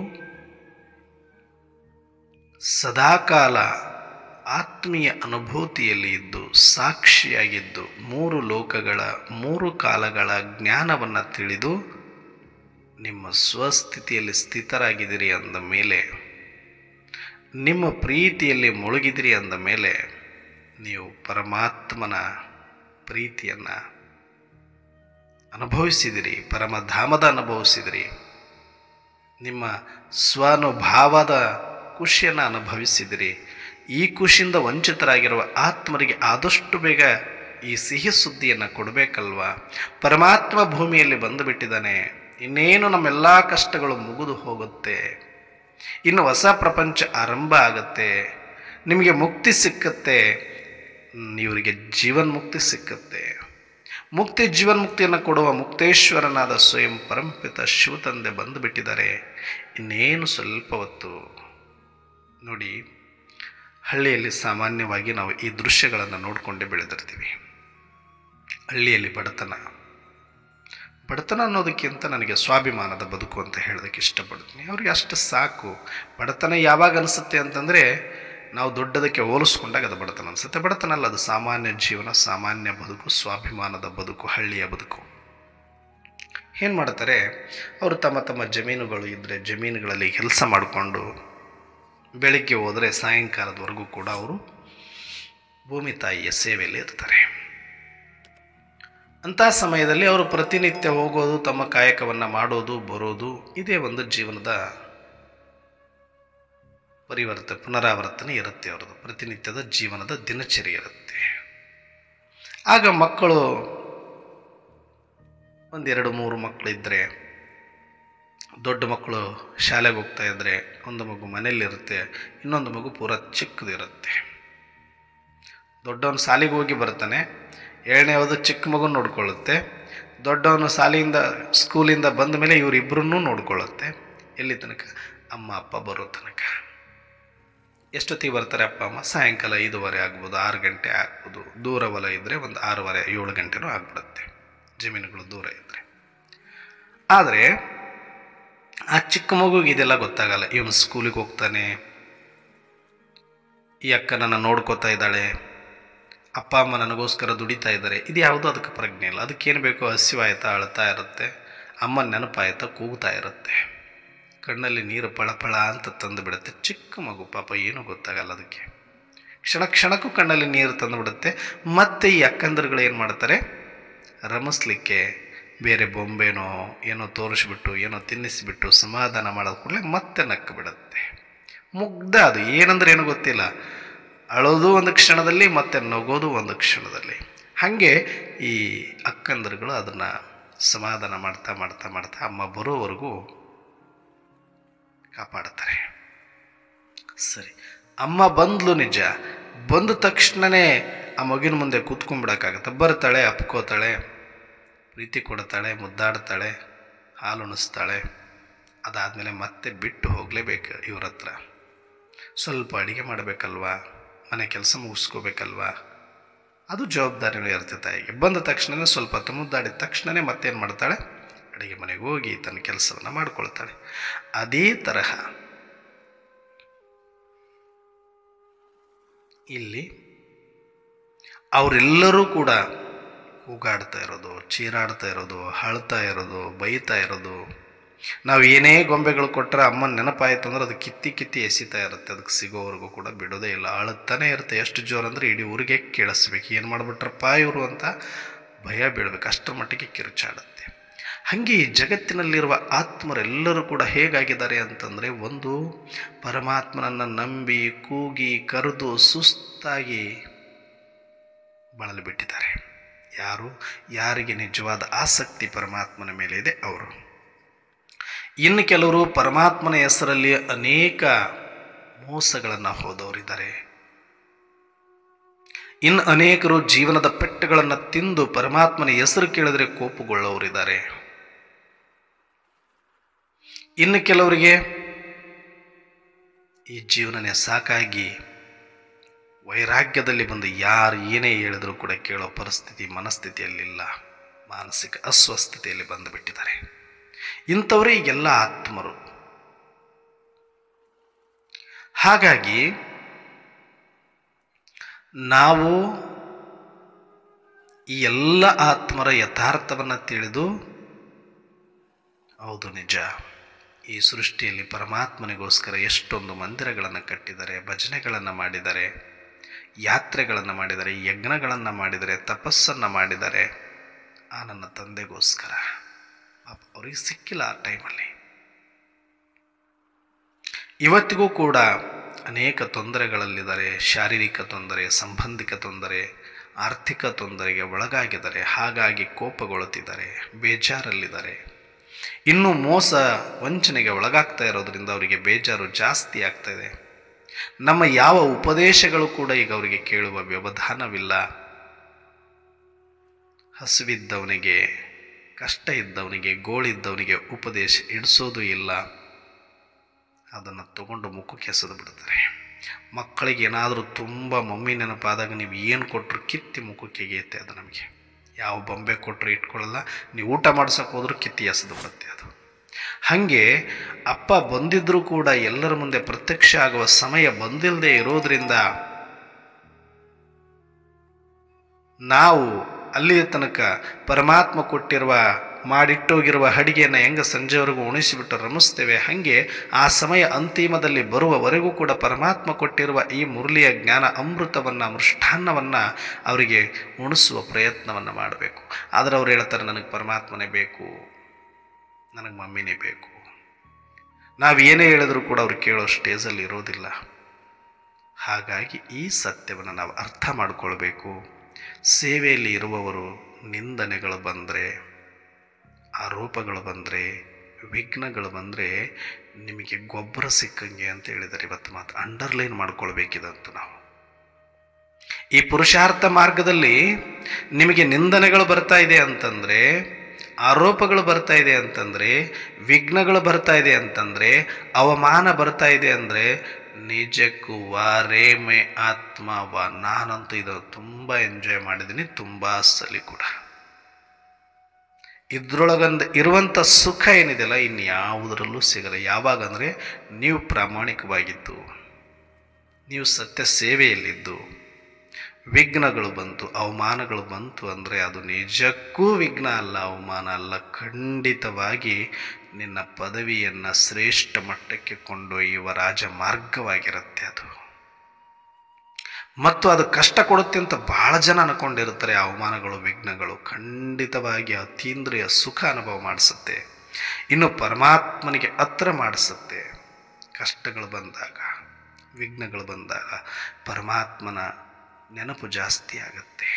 ಸದಾಕಾಲ ಆತ್ಮೀಯ ಅನುಭೂತಿಯಲ್ಲಿ ಇದ್ದು ಸಾಕ್ಷಿಯಾಗಿದ್ದು ಮೂರು ಲೋಕಗಳ ಮೂರು ಕಾಲಗಳ ಜ್ಞಾನವನ್ನು ತಿಳಿದು ನಿಮ್ಮ ಸ್ವಸ್ಥಿತಿಯಲ್ಲಿ ಸ್ಥಿತರಾಗಿದ್ದೀರಿ ಅಂದ ಮೇಲೆ ನಿಮ್ಮ ಪ್ರೀತಿಯಲ್ಲಿ ಮುಳುಗಿದಿರಿ ಅಂದ ಮೇಲೆ ನೀವು ಪರಮಾತ್ಮನ ಪ್ರೀತಿಯನ್ನು ಅನುಭವಿಸಿದಿರಿ ಪರಮಧಾಮದ ಅನುಭವಿಸಿದಿರಿ ನಿಮ್ಮ ಸ್ವಾನುಭಾವದ ಖುಷಿಯನ್ನು ಅನುಭವಿಸಿದಿರಿ ಈ ಖುಷಿಯಿಂದ ವಂಚಿತರಾಗಿರುವ ಆತ್ಮರಿಗೆ ಆದಷ್ಟು ಬೇಗ ಈ ಸಿಹಿ ಸುದ್ದಿಯನ್ನು ಕೊಡಬೇಕಲ್ವಾ ಪರಮಾತ್ಮ ಭೂಮಿಯಲ್ಲಿ ಬಂದುಬಿಟ್ಟಿದ್ದಾನೆ ಇನ್ನೇನು ನಮ್ಮೆಲ್ಲ ಕಷ್ಟಗಳು ಮುಗಿದು ಹೋಗುತ್ತೆ ಇನ್ನು ಹೊಸ ಪ್ರಪಂಚ ಆರಂಭ ಆಗುತ್ತೆ ನಿಮಗೆ ಮುಕ್ತಿ ಸಿಕ್ಕತ್ತೆ ಇವರಿಗೆ ಜೀವನ್ ಮುಕ್ತಿ ಸಿಕ್ಕತ್ತೆ ಮುಕ್ತಿ ಜೀವನ್ಮುಕ್ತಿಯನ್ನು ಕೊಡುವ ಮುಕ್ತೇಶ್ವರನಾದ ಸ್ವಯಂ ಪರಂಪಿತ ಶಿವತಂದೆ ಬಂದು ಬಿಟ್ಟಿದ್ದಾರೆ ಇನ್ನೇನು ಸ್ವಲ್ಪ ಹೊತ್ತು ನೋಡಿ ಹಳ್ಳಿಯಲ್ಲಿ ಸಾಮಾನ್ಯವಾಗಿ ನಾವು ಈ ದೃಶ್ಯಗಳನ್ನು ನೋಡಿಕೊಂಡೇ ಬೆಳೆದಿರ್ತೀವಿ ಹಳ್ಳಿಯಲ್ಲಿ ಬಡತನ ಬಡತನ ಅನ್ನೋದಕ್ಕಿಂತ ನನಗೆ ಸ್ವಾಭಿಮಾನದ ಬದುಕು ಅಂತ ಹೇಳೋದಕ್ಕೆ ಇಷ್ಟಪಡ್ತೀನಿ ಅವ್ರಿಗೆ ಅಷ್ಟು ಸಾಕು ಬಡತನ ಯಾವಾಗ ಅನಿಸುತ್ತೆ ಅಂತಂದರೆ ನಾವು ದೊಡ್ಡದಕ್ಕೆ ಹೋಲಿಸ್ಕೊಂಡಾಗ ಅದು ಬಡತನ ಅನಿಸುತ್ತೆ ಬಡತನ ಅಲ್ಲ ಅದು ಸಾಮಾನ್ಯ ಜೀವನ ಸಾಮಾನ್ಯ ಬದುಕು ಸ್ವಾಭಿಮಾನದ ಬದುಕು ಹಳ್ಳಿಯ ಬದುಕು ಏನು ಮಾಡ್ತಾರೆ ಅವರು ತಮ್ಮ ತಮ್ಮ ಜಮೀನುಗಳು ಇದ್ದರೆ ಜಮೀನುಗಳಲ್ಲಿ ಕೆಲಸ ಮಾಡಿಕೊಂಡು ಬೆಳಿಗ್ಗೆ ಹೋದರೆ ಸಾಯಂಕಾಲದವರೆಗೂ ಕೂಡ ಅವರು ಭೂಮಿ ತಾಯಿಯ ಸೇವೆಯಲ್ಲಿ ಇರ್ತಾರೆ ಅಂಥ ಸಮಯದಲ್ಲಿ ಅವರು ಪ್ರತಿನಿತ್ಯ ಹೋಗೋದು ತಮ್ಮ ಕಾಯಕವನ್ನು ಮಾಡೋದು ಬರೋದು ಇದೇ ಒಂದು ಜೀವನದ ಪರಿವರ್ತ ಪುನರಾವರ್ತನೆ ಇರುತ್ತೆ ಅವರದು ಪ್ರತಿನಿತ್ಯದ ಜೀವನದ ದಿನಚರಿ ಇರುತ್ತೆ ಆಗ ಮಕ್ಕಳು ಒಂದೆರಡು ಮೂರು ಮಕ್ಕಳು ಇದ್ದರೆ ದೊಡ್ಡ ಮಕ್ಕಳು ಶಾಲೆಗೆ ಹೋಗ್ತಾ ಇದ್ದರೆ ಒಂದು ಮಗು ಮನೇಲಿರುತ್ತೆ ಇನ್ನೊಂದು ಮಗು ಪೂರ ಚಿಕ್ಕದಿರುತ್ತೆ ದೊಡ್ಡವನು ಶಾಲೆಗೆ ಹೋಗಿ ಬರ್ತಾನೆ ಏಳನೇವದು ಚಿಕ್ಕ ಮಗು ನೋಡ್ಕೊಳ್ಳುತ್ತೆ ದೊಡ್ಡವನು ಶಾಲೆಯಿಂದ ಸ್ಕೂಲಿಂದ ಬಂದ ಮೇಲೆ ಇವರಿಬ್ಬರನ್ನೂ ನೋಡ್ಕೊಳ್ಳುತ್ತೆ ಎಲ್ಲಿ ತನಕ ಅಮ್ಮ ಅಪ್ಪ ಬರೋ ತನಕ ಎಷ್ಟೊತ್ತಿಗೆ ಬರ್ತಾರೆ ಅಪ್ಪ ಅಮ್ಮ ಸಾಯಂಕಾಲ ಐದೂವರೆ ಆಗ್ಬೋದು ಆರು ಗಂಟೆ ಆಗ್ಬೋದು ದೂರ ಹೊಲ ಇದ್ದರೆ ಒಂದು ಆರೂವರೆ ಏಳು ಗಂಟೆನೂ ಆಗ್ಬಿಡುತ್ತೆ ಜಮೀನುಗಳು ದೂರ ಇದ್ದರೆ ಆದರೆ ಆ ಚಿಕ್ಕ ಮಗುಗೆ ಇದೆಲ್ಲ ಗೊತ್ತಾಗಲ್ಲ ಇವನು ಸ್ಕೂಲಿಗೆ ಹೋಗ್ತಾನೆ ಈ ಅಕ್ಕ ನನ್ನ ನೋಡ್ಕೋತಾ ಇದ್ದಾಳೆ ಅಪ್ಪ ಅಮ್ಮ ನನಗೋಸ್ಕರ ದುಡಿತಾ ಇದ್ದಾರೆ ಇದು ಯಾವುದೂ ಅದಕ್ಕೆ ಪ್ರಜ್ಞೆ ಇಲ್ಲ ಅದಕ್ಕೇನು ಬೇಕೋ ಹಸಿವಾಯ್ತಾ ಅಳ್ತಾ ಇರುತ್ತೆ ಅಮ್ಮನ ನೆನಪಾಯ್ತಾ ಕೂಗ್ತಾ ಇರುತ್ತೆ ಕಣ್ಣಲ್ಲಿ ನೀರು ಪಳಪಳ ಅಂತ ತಂದು ಬಿಡುತ್ತೆ ಚಿಕ್ಕ ಮಗು ಪಾಪ ಏನೂ ಗೊತ್ತಾಗಲ್ಲ ಅದಕ್ಕೆ ಕ್ಷಣ ಕ್ಷಣಕ್ಕೂ ಕಣ್ಣಲ್ಲಿ ನೀರು ತಂದು ಬಿಡುತ್ತೆ ಮತ್ತೆ ಈ ಅಕ್ಕಂದರುಗಳು ಏನು ಮಾಡ್ತಾರೆ ರಮಿಸ್ಲಿಕ್ಕೆ ಬೇರೆ ಬೊಂಬೆನೋ ಏನೋ ತೋರಿಸ್ಬಿಟ್ಟು ಏನೋ ತಿನ್ನಿಸಿಬಿಟ್ಟು ಸಮಾಧಾನ ಮಾಡೋದು ಕೂಡಲೇ ಮತ್ತೆ ನಕ್ಕು ಬಿಡುತ್ತೆ ಮುಗ್ಧ ಅದು ಏನಂದ್ರೆ ಏನು ಗೊತ್ತಿಲ್ಲ ಅಳೋದು ಒಂದು ಕ್ಷಣದಲ್ಲಿ ಮತ್ತೆ ನಗೋದು ಒಂದು ಕ್ಷಣದಲ್ಲಿ ಹಾಗೆ ಈ ಅಕ್ಕಂದರುಗಳು ಅದನ್ನು ಸಮಾಧಾನ ಮಾಡ್ತಾ ಮಾಡ್ತಾ ಮಾಡ್ತಾ ಅಮ್ಮ ಬರೋವರೆಗೂ ಕಾಪಾಡ್ತಾರೆ ಸರಿ ಅಮ್ಮ ಬಂದ್ಲು ನಿಜ ಬಂದ ತಕ್ಷಣವೇ ಆ ಮಗಿನ ಮುಂದೆ ಕೂತ್ಕೊಂಡ್ಬಿಡೋಕ್ಕಾಗತ್ತೆ ಬರ್ತಾಳೆ ಅಪ್ಕೋತಾಳೆ ಪ್ರೀತಿ ಕೊಡ್ತಾಳೆ ಮುದ್ದಾಡ್ತಾಳೆ ಹಾಲು ಉಣಿಸ್ತಾಳೆ ಅದಾದಮೇಲೆ ಮತ್ತೆ ಬಿಟ್ಟು ಹೋಗಲೇಬೇಕು ಇವ್ರ ಹತ್ರ ಸ್ವಲ್ಪ ಅಡುಗೆ ಮಾಡಬೇಕಲ್ವಾ ಮನೆ ಕೆಲಸ ಮುಗಿಸ್ಕೋಬೇಕಲ್ವಾ ಅದು ಜವಾಬ್ದಾರಿನೂ ಇರುತ್ತೆ ತಾಯಿಗೆ ಬಂದ ತಕ್ಷಣವೇ ಸ್ವಲ್ಪ ಹೊತ್ತು ಮುದ್ದಾಡಿದ ತಕ್ಷಣವೇ ಮತ್ತೇನು ಮಾಡ್ತಾಳೆ ಅಡುಗೆ ಮನೆಗೆ ಹೋಗಿ ತನ್ನ ಕೆಲಸವನ್ನು ಮಾಡ್ಕೊಳ್ತಾಳೆ ಅದೇ ತರಹ ಇಲ್ಲಿ ಅವರೆಲ್ಲರೂ ಕೂಡ ಕೂಗಾಡ್ತಾ ಇರೋದು ಚೀರಾಡ್ತಾ ಇರೋದು ಅಳ್ತಾ ಇರೋದು ಬೈತಾ ಇರೋದು ನಾವು ಏನೇ ಗೊಂಬೆಗಳು ಕೊಟ್ಟರೆ ಅಮ್ಮನ ನೆನಪಾಯ್ತು ಅಂದ್ರೆ ಅದು ಕಿತ್ತಿ ಕಿತ್ತಿ ಎಸಿತಾ ಇರುತ್ತೆ ಅದಕ್ಕೆ ಸಿಗೋವರೆಗೂ ಕೂಡ ಬಿಡೋದೇ ಇಲ್ಲ ಅಳುತ್ತಾನೆ ಇರುತ್ತೆ ಎಷ್ಟು ಜೋರು ಅಂದರೆ ಇಡೀ ಊರಿಗೆ ಕೇಳಿಸ್ಬೇಕು ಏನು ಮಾಡಿಬಿಟ್ರಪ್ಪ ಇವರು ಅಂತ ಭಯ ಬೀಳ್ಬೇಕು ಅಷ್ಟರ ಮಟ್ಟಿಗೆ ಕಿರುಚಾಡುತ್ತೆ ಹಾಗೆ ಈ ಜಗತ್ತಿನಲ್ಲಿರುವ ಆತ್ಮರೆಲ್ಲರೂ ಕೂಡ ಹೇಗಾಗಿದ್ದಾರೆ ಅಂತಂದರೆ ಒಂದು ಪರಮಾತ್ಮನನ್ನು ನಂಬಿ ಕೂಗಿ ಕರೆದು ಸುಸ್ತಾಗಿ ಬಳಲು ಬಿಟ್ಟಿದ್ದಾರೆ ಯಾರು ಯಾರಿಗೆ ನಿಜವಾದ ಆಸಕ್ತಿ ಪರಮಾತ್ಮನ ಮೇಲೆ ಇದೆ ಅವರು ಇನ್ನು ಕೆಲವರು ಪರಮಾತ್ಮನ ಹೆಸರಲ್ಲಿ ಅನೇಕ ಮೋಸಗಳನ್ನು ಹೋದವರಿದ್ದಾರೆ ಇನ್ನು ಅನೇಕರು ಜೀವನದ ಪೆಟ್ಟುಗಳನ್ನು ತಿಂದು ಪರಮಾತ್ಮನ ಹೆಸರು ಕೇಳಿದ್ರೆ ಕೋಪಗೊಳ್ಳೋರಿದ್ದಾರೆ ಇನ್ನು ಕೆಲವರಿಗೆ ಈ ಜೀವನನೇ ಸಾಕಾಗಿ ವೈರಾಗ್ಯದಲ್ಲಿ ಬಂದು ಯಾರು ಏನೇ ಹೇಳಿದರೂ ಕೂಡ ಕೇಳೋ ಪರಿಸ್ಥಿತಿ ಮನಸ್ಥಿತಿಯಲ್ಲಿಲ್ಲ ಮಾನಸಿಕ ಅಸ್ವಸ್ಥತೆಯಲ್ಲಿ ಬಂದು ಬಿಟ್ಟಿದ್ದಾರೆ ಇಂಥವರೇ ಈಗೆಲ್ಲ ಆತ್ಮರು ಹಾಗಾಗಿ ನಾವು ಈ ಎಲ್ಲ ಆತ್ಮರ ಯಥಾರ್ಥವನ್ನು ತಿಳಿದು ಹೌದು ನಿಜ ಈ ಸೃಷ್ಟಿಯಲ್ಲಿ ಪರಮಾತ್ಮನಿಗೋಸ್ಕರ ಎಷ್ಟೊಂದು ಮಂದಿರಗಳನ್ನು ಕಟ್ಟಿದ್ದಾರೆ ಭಜನೆಗಳನ್ನು ಮಾಡಿದ್ದಾರೆ ಯಾತ್ರೆಗಳನ್ನು ಮಾಡಿದ್ದಾರೆ ಯಜ್ಞಗಳನ್ನು ಮಾಡಿದ್ದಾರೆ ತಪಸ್ಸನ್ನು ಮಾಡಿದ್ದಾರೆ ಆ ನನ್ನ ತಂದೆಗೋಸ್ಕರ ಪಾಪ ಅವ್ರಿಗೆ ಸಿಕ್ಕಿಲ್ಲ ಆ ಟೈಮಲ್ಲಿ ಇವತ್ತಿಗೂ ಕೂಡ ಅನೇಕ ತೊಂದರೆಗಳಲ್ಲಿದ್ದಾರೆ ಶಾರೀರಿಕ ತೊಂದರೆ ಸಂಬಂಧಿಕ ತೊಂದರೆ ಆರ್ಥಿಕ ತೊಂದರೆಗೆ ಒಳಗಾಗಿದ್ದಾರೆ ಹಾಗಾಗಿ ಕೋಪಗೊಳ್ಳುತ್ತಿದ್ದಾರೆ ಬೇಜಾರಲ್ಲಿದ್ದಾರೆ ಇನ್ನು ಮೋಸ ವಂಚನೆಗೆ ಒಳಗಾಗ್ತಾ ಇರೋದ್ರಿಂದ ಅವರಿಗೆ ಬೇಜಾರು ಜಾಸ್ತಿ ಆಗ್ತಾ ಇದೆ ನಮ್ಮ ಯಾವ ಉಪದೇಶಗಳು ಕೂಡ ಈಗ ಅವರಿಗೆ ಕೇಳುವ ವ್ಯವಧಾನವಿಲ್ಲ ಹಸಿವಿದ್ದವನಿಗೆ ಕಷ್ಟ ಇದ್ದವನಿಗೆ ಗೋಳಿದ್ದವನಿಗೆ ಉಪದೇಶ ಇಡಿಸೋದು ಇಲ್ಲ ಅದನ್ನು ತಗೊಂಡು ಮುಖಕ್ಕೆ ಎಸೆದು ಬಿಡ್ತಾರೆ ಮಕ್ಕಳಿಗೆ ಏನಾದರೂ ತುಂಬ ಮಮ್ಮಿ ನೆನಪಾದಾಗ ನೀವು ಏನು ಕೊಟ್ಟರು ಕಿತ್ತಿ ಮುಖಕ್ಕೆ ಗೀತೆ ಅದು ನಮಗೆ ಯಾವ ಬೊಂಬೆ ಕೊಟ್ಟರು ಇಟ್ಕೊಳ್ಳಲ್ಲ ನೀವು ಊಟ ಮಾಡ್ಸೋಕೆ ಹೋದ್ರೂ ಕಿತ್ತಿ ಎಸೆದು ಬಿಡುತ್ತೆ ಅದು ಹಾಗೆ ಅಪ್ಪ ಬಂದಿದ್ದರೂ ಕೂಡ ಎಲ್ಲರ ಮುಂದೆ ಪ್ರತ್ಯಕ್ಷ ಆಗುವ ಸಮಯ ಬಂದಿಲ್ಲದೆ ಇರೋದ್ರಿಂದ ನಾವು ಅಲ್ಲಿಯ ತನಕ ಪರಮಾತ್ಮ ಕೊಟ್ಟಿರುವ ಮಾಡಿಟ್ಟೋಗಿರುವ ಅಡಿಗೆಯನ್ನು ಹೆಂಗೆ ಸಂಜೆವರೆಗೂ ಉಣಿಸಿಬಿಟ್ಟು ರಮಿಸ್ತೇವೆ ಹಾಗೆ ಆ ಸಮಯ ಅಂತಿಮದಲ್ಲಿ ಬರುವವರೆಗೂ ಕೂಡ ಪರಮಾತ್ಮ ಕೊಟ್ಟಿರುವ ಈ ಮುರಳಿಯ ಜ್ಞಾನ ಅಮೃತವನ್ನು ಮೃಷ್ಟಾನ್ನವನ್ನು ಅವರಿಗೆ ಉಣಿಸುವ ಪ್ರಯತ್ನವನ್ನು ಮಾಡಬೇಕು ಆದರೆ ಅವ್ರು ಹೇಳ್ತಾರೆ ನನಗೆ ಪರಮಾತ್ಮನೇ ಬೇಕು ನನಗೆ ಮಮ್ಮಿನೇ ಬೇಕು ನಾವು ಏನೇ ಹೇಳಿದ್ರು ಕೂಡ ಅವ್ರು ಕೇಳೋ ಸ್ಟೇಜಲ್ಲಿ ಇರೋದಿಲ್ಲ ಹಾಗಾಗಿ ಈ ಸತ್ಯವನ್ನು ನಾವು ಅರ್ಥ ಮಾಡಿಕೊಳ್ಬೇಕು ಸೇವೆಯಲ್ಲಿ ಇರುವವರು ನಿಂದನೆಗಳು ಬಂದರೆ ಆರೋಪಗಳು ಬಂದರೆ ವಿಘ್ನಗಳು ಬಂದರೆ ನಿಮಗೆ ಗೊಬ್ಬರ ಸಿಕ್ಕಂಗೆ ಅಂತ ಹೇಳಿದ್ದಾರೆ ಇವತ್ತು ಮಾತು ಅಂಡರ್ಲೈನ್ ಮಾಡ್ಕೊಳ್ಬೇಕಿದಂತ ನಾವು ಈ ಪುರುಷಾರ್ಥ ಮಾರ್ಗದಲ್ಲಿ ನಿಮಗೆ ನಿಂದನೆಗಳು ಬರ್ತಾ ಇದೆ ಅಂತಂದರೆ ಆರೋಪಗಳು ಬರ್ತಾ ಇದೆ ಅಂತಂದರೆ ವಿಘ್ನಗಳು ಬರ್ತಾ ಇದೆ ಅಂತಂದರೆ ಅವಮಾನ ಬರ್ತಾ ಇದೆ ಅಂದರೆ ನಿಜಕ್ಕೂ ವಾ ರೇಮೆ ಆತ್ಮ ವಾ ನಾನಂತೂ ಇದು ತುಂಬ ಎಂಜಾಯ್ ಮಾಡಿದ್ದೀನಿ ತುಂಬ ಸಲಿ ಕೂಡ ಇದ್ರೊಳಗಂದ ಇರುವಂಥ ಸುಖ ಏನಿದೆಯಲ್ಲ ಇನ್ಯಾವುದರಲ್ಲೂ ಸಿಗಲ್ಲ ಯಾವಾಗ ಅಂದರೆ ನೀವು ಪ್ರಾಮಾಣಿಕವಾಗಿದ್ದು ನೀವು ಸತ್ಯ ಸೇವೆಯಲ್ಲಿದ್ದು ವಿಘ್ನಗಳು ಬಂತು ಅವಮಾನಗಳು ಬಂತು ಅಂದರೆ ಅದು ನಿಜಕ್ಕೂ ವಿಘ್ನ ಅಲ್ಲ ಅವಮಾನ ಅಲ್ಲ ಖಂಡಿತವಾಗಿ ನಿನ್ನ ಪದವಿಯನ್ನು ಶ್ರೇಷ್ಠ ಮಟ್ಟಕ್ಕೆ ಕೊಂಡೊಯ್ಯುವ ರಾಜ ಮಾರ್ಗವಾಗಿರುತ್ತೆ ಅದು ಮತ್ತು ಅದು ಕಷ್ಟ ಕೊಡುತ್ತೆ ಅಂತ ಭಾಳ ಜನ ಅನ್ಕೊಂಡಿರ್ತಾರೆ ಆ ಅವಮಾನಗಳು ವಿಘ್ನಗಳು ಖಂಡಿತವಾಗಿ ಅತೀಂದ್ರಿಯ ಸುಖ ಅನುಭವ ಮಾಡಿಸುತ್ತೆ ಇನ್ನು ಪರಮಾತ್ಮನಿಗೆ ಹತ್ರ ಮಾಡಿಸುತ್ತೆ ಕಷ್ಟಗಳು ಬಂದಾಗ ವಿಘ್ನಗಳು ಬಂದಾಗ ಪರಮಾತ್ಮನ ನೆನಪು ಜಾಸ್ತಿ ಆಗುತ್ತೆ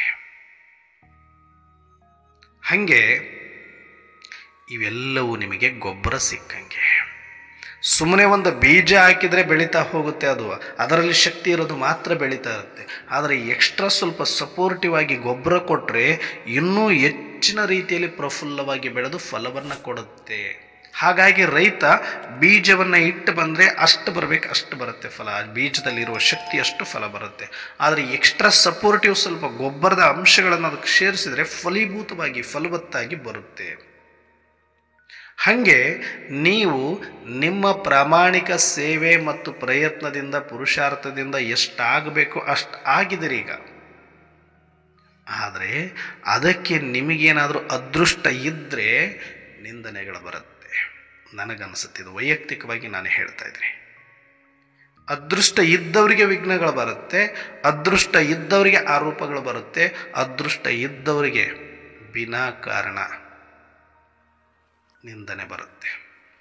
ಹಾಗೆ ಇವೆಲ್ಲವೂ ನಿಮಗೆ ಗೊಬ್ಬರ ಸಿಕ್ಕಂಗೆ ಸುಮ್ಮನೆ ಒಂದು ಬೀಜ ಹಾಕಿದರೆ ಬೆಳೀತಾ ಹೋಗುತ್ತೆ ಅದು ಅದರಲ್ಲಿ ಶಕ್ತಿ ಇರೋದು ಮಾತ್ರ ಬೆಳೀತಾ ಇರುತ್ತೆ ಆದರೆ ಎಕ್ಸ್ಟ್ರಾ ಸ್ವಲ್ಪ ಸಪೋರ್ಟಿವ್ ಆಗಿ ಗೊಬ್ಬರ ಕೊಟ್ಟರೆ ಇನ್ನೂ ಹೆಚ್ಚಿನ ರೀತಿಯಲ್ಲಿ ಪ್ರಫುಲ್ಲವಾಗಿ ಬೆಳೆದು ಫಲವನ್ನು ಕೊಡುತ್ತೆ ಹಾಗಾಗಿ ರೈತ ಬೀಜವನ್ನು ಇಟ್ಟು ಬಂದರೆ ಅಷ್ಟು ಬರಬೇಕು ಅಷ್ಟು ಬರುತ್ತೆ ಫಲ ಆ ಬೀಜದಲ್ಲಿರುವ ಶಕ್ತಿ ಅಷ್ಟು ಫಲ ಬರುತ್ತೆ ಆದರೆ ಎಕ್ಸ್ಟ್ರಾ ಸಪೋರ್ಟಿವ್ ಸ್ವಲ್ಪ ಗೊಬ್ಬರದ ಅಂಶಗಳನ್ನು ಅದಕ್ಕೆ ಸೇರಿಸಿದರೆ ಫಲೀಭೂತವಾಗಿ ಫಲವತ್ತಾಗಿ ಬರುತ್ತೆ ಹಾಗೆ ನೀವು ನಿಮ್ಮ ಪ್ರಾಮಾಣಿಕ ಸೇವೆ ಮತ್ತು ಪ್ರಯತ್ನದಿಂದ ಪುರುಷಾರ್ಥದಿಂದ ಎಷ್ಟಾಗಬೇಕು ಅಷ್ಟು ಆಗಿದಿರಿ ಈಗ ಆದರೆ ಅದಕ್ಕೆ ನಿಮಗೇನಾದರೂ ಅದೃಷ್ಟ ಇದ್ದರೆ ನಿಂದನೆಗಳು ಬರುತ್ತೆ ನನಗನ್ಸುತ್ತಿದ್ದು ವೈಯಕ್ತಿಕವಾಗಿ ನಾನು ಹೇಳ್ತಾ ಇದ್ದೀನಿ ಅದೃಷ್ಟ ಇದ್ದವರಿಗೆ ವಿಘ್ನಗಳು ಬರುತ್ತೆ ಅದೃಷ್ಟ ಇದ್ದವರಿಗೆ ಆರೋಪಗಳು ಬರುತ್ತೆ ಅದೃಷ್ಟ ಇದ್ದವರಿಗೆ ಬಿನಾ ಕಾರಣ ನಿಂದನೆ ಬರುತ್ತೆ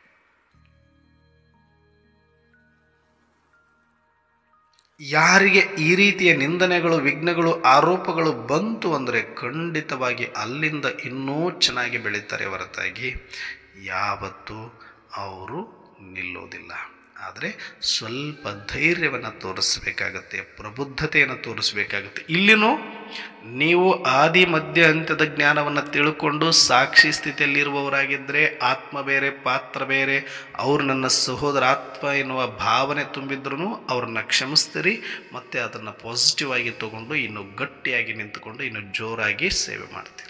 ಯಾರಿಗೆ ಈ ರೀತಿಯ ನಿಂದನೆಗಳು ವಿಘ್ನಗಳು ಆರೋಪಗಳು ಬಂತು ಅಂದರೆ ಖಂಡಿತವಾಗಿ ಅಲ್ಲಿಂದ ಇನ್ನೂ ಚೆನ್ನಾಗಿ ಬೆಳೀತಾರೆ ಹೊರತಾಗಿ ಯಾವತ್ತೂ ಅವರು ನಿಲ್ಲೋದಿಲ್ಲ ಆದರೆ ಸ್ವಲ್ಪ ಧೈರ್ಯವನ್ನು ತೋರಿಸಬೇಕಾಗತ್ತೆ ಪ್ರಬುದ್ಧತೆಯನ್ನು ತೋರಿಸಬೇಕಾಗತ್ತೆ ಇಲ್ಲಿನೂ ನೀವು ಆದಿ ಮಧ್ಯ ಅಂತ್ಯದ ಜ್ಞಾನವನ್ನು ತಿಳ್ಕೊಂಡು ಸಾಕ್ಷಿ ಸ್ಥಿತಿಯಲ್ಲಿರುವವರಾಗಿದ್ದರೆ ಆತ್ಮ ಬೇರೆ ಪಾತ್ರ ಬೇರೆ ಅವರು ನನ್ನ ಸಹೋದರ ಆತ್ಮ ಎನ್ನುವ ಭಾವನೆ ತುಂಬಿದ್ರೂ ಅವ್ರನ್ನ ಕ್ಷಮಿಸ್ತೀರಿ ಮತ್ತು ಅದನ್ನು ಪಾಸಿಟಿವ್ ಆಗಿ ತಗೊಂಡು ಇನ್ನು ಗಟ್ಟಿಯಾಗಿ ನಿಂತುಕೊಂಡು ಇನ್ನು ಜೋರಾಗಿ ಸೇವೆ ಮಾಡ್ತೀರಿ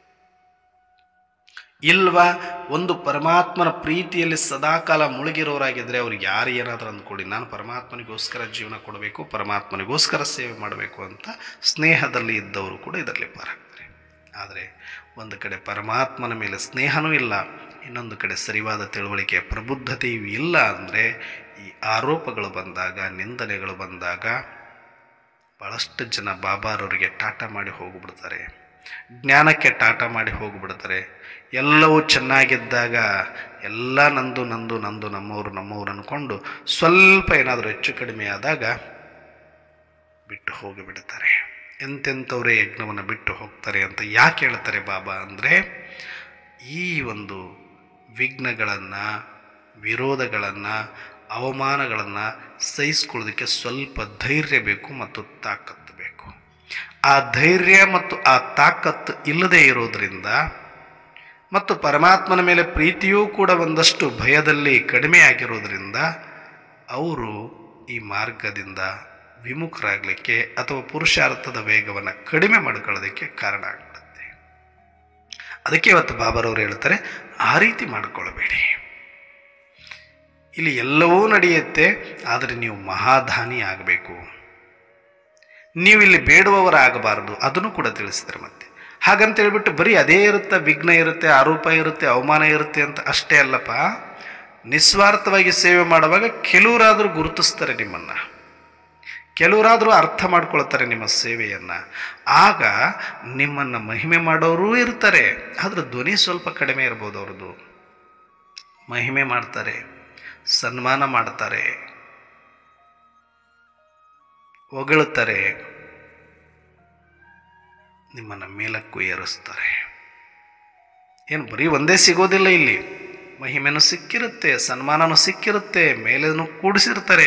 ಇಲ್ವಾ ಒಂದು ಪರಮಾತ್ಮನ ಪ್ರೀತಿಯಲ್ಲಿ ಸದಾಕಾಲ ಮುಳುಗಿರೋರಾಗಿದ್ದರೆ ಅವ್ರಿಗೆ ಯಾರು ಏನಾದರೂ ಅಂದ್ಕೊಡಿ ನಾನು ಪರಮಾತ್ಮನಿಗೋಸ್ಕರ ಜೀವನ ಕೊಡಬೇಕು ಪರಮಾತ್ಮನಿಗೋಸ್ಕರ ಸೇವೆ ಮಾಡಬೇಕು ಅಂತ ಸ್ನೇಹದಲ್ಲಿ ಇದ್ದವರು ಕೂಡ ಇದರಲ್ಲಿ ಪಾರಾಗ್ತಾರೆ ಆದರೆ ಒಂದು ಕಡೆ ಪರಮಾತ್ಮನ ಮೇಲೆ ಸ್ನೇಹನೂ ಇಲ್ಲ ಇನ್ನೊಂದು ಕಡೆ ಸರಿವಾದ ತಿಳುವಳಿಕೆ ಪ್ರಬುದ್ಧತೆಯೂ ಇಲ್ಲ ಅಂದರೆ ಈ ಆರೋಪಗಳು ಬಂದಾಗ ನಿಂದನೆಗಳು ಬಂದಾಗ ಭಾಳಷ್ಟು ಜನ ಬಾಬಾರವರಿಗೆ ಟಾಟಾ ಮಾಡಿ ಹೋಗಿಬಿಡ್ತಾರೆ ಜ್ಞಾನಕ್ಕೆ ಟಾಟಾ ಮಾಡಿ ಹೋಗಿಬಿಡ್ತಾರೆ ಎಲ್ಲವೂ ಚೆನ್ನಾಗಿದ್ದಾಗ ಎಲ್ಲ ನಂದು ನಂದು ನಂದು ನಮ್ಮವರು ನಮ್ಮವರು ಅಂದ್ಕೊಂಡು ಸ್ವಲ್ಪ ಏನಾದರೂ ಹೆಚ್ಚು ಕಡಿಮೆ ಆದಾಗ ಬಿಟ್ಟು ಹೋಗಿಬಿಡ್ತಾರೆ ಎಂತೆಂಥವರೇ ಯಜ್ಞವನ್ನು ಬಿಟ್ಟು ಹೋಗ್ತಾರೆ ಅಂತ ಯಾಕೆ ಹೇಳ್ತಾರೆ ಬಾಬಾ ಅಂದರೆ ಈ ಒಂದು ವಿಘ್ನಗಳನ್ನು ವಿರೋಧಗಳನ್ನು ಅವಮಾನಗಳನ್ನು ಸಹಿಸ್ಕೊಳ್ಳೋದಕ್ಕೆ ಸ್ವಲ್ಪ ಧೈರ್ಯ ಬೇಕು ಮತ್ತು ತಾಕತ್ತು ಬೇಕು ಆ ಧೈರ್ಯ ಮತ್ತು ಆ ತಾಕತ್ತು ಇಲ್ಲದೆ ಇರೋದ್ರಿಂದ ಮತ್ತು ಪರಮಾತ್ಮನ ಮೇಲೆ ಪ್ರೀತಿಯೂ ಕೂಡ ಒಂದಷ್ಟು ಭಯದಲ್ಲಿ ಕಡಿಮೆ ಆಗಿರೋದ್ರಿಂದ ಅವರು ಈ ಮಾರ್ಗದಿಂದ ವಿಮುಖರಾಗಲಿಕ್ಕೆ ಅಥವಾ ಪುರುಷಾರ್ಥದ ವೇಗವನ್ನು ಕಡಿಮೆ ಮಾಡ್ಕೊಳ್ಳೋದಕ್ಕೆ ಕಾರಣ ಆಗ್ತದೆ ಅದಕ್ಕೆ ಇವತ್ತು ಬಾಬರವರು ಹೇಳ್ತಾರೆ ಆ ರೀತಿ ಮಾಡಿಕೊಳ್ಳಬೇಡಿ ಇಲ್ಲಿ ಎಲ್ಲವೂ ನಡೆಯುತ್ತೆ ಆದರೆ ನೀವು ಮಹಾಧಾನಿ ಆಗಬೇಕು ನೀವು ಇಲ್ಲಿ ಬೇಡುವವರಾಗಬಾರದು ಅದನ್ನು ಕೂಡ ತಿಳಿಸಿದ್ದಾರೆ ಮತ್ತೆ ಹಾಗಂತ ಹೇಳ್ಬಿಟ್ಟು ಬರೀ ಅದೇ ಇರುತ್ತೆ ವಿಘ್ನ ಇರುತ್ತೆ ಆರೋಪ ಇರುತ್ತೆ ಅವಮಾನ ಇರುತ್ತೆ ಅಂತ ಅಷ್ಟೇ ಅಲ್ಲಪ್ಪ ನಿಸ್ವಾರ್ಥವಾಗಿ ಸೇವೆ ಮಾಡುವಾಗ ಕೆಲವರಾದರೂ ಗುರುತಿಸ್ತಾರೆ ನಿಮ್ಮನ್ನು ಕೆಲವರಾದರೂ ಅರ್ಥ ಮಾಡ್ಕೊಳ್ತಾರೆ ನಿಮ್ಮ ಸೇವೆಯನ್ನು ಆಗ ನಿಮ್ಮನ್ನು ಮಹಿಮೆ ಮಾಡೋರೂ ಇರ್ತಾರೆ ಆದ್ರೆ ಧ್ವನಿ ಸ್ವಲ್ಪ ಕಡಿಮೆ ಇರ್ಬೋದು ಅವ್ರದ್ದು ಮಹಿಮೆ ಮಾಡ್ತಾರೆ ಸನ್ಮಾನ ಮಾಡ್ತಾರೆ ಹೊಗಳುತ್ತಾರೆ ನಿಮ್ಮನ್ನು ಮೇಲಕ್ಕೂ ಏರಿಸ್ತಾರೆ ಏನು ಬರೀ ಒಂದೇ ಸಿಗೋದಿಲ್ಲ ಇಲ್ಲಿ ಮಹಿಮೆನೂ ಸಿಕ್ಕಿರುತ್ತೆ ಸನ್ಮಾನನೂ ಸಿಕ್ಕಿರುತ್ತೆ ಮೇಲೇನೂ ಕೂಡಿಸಿರ್ತಾರೆ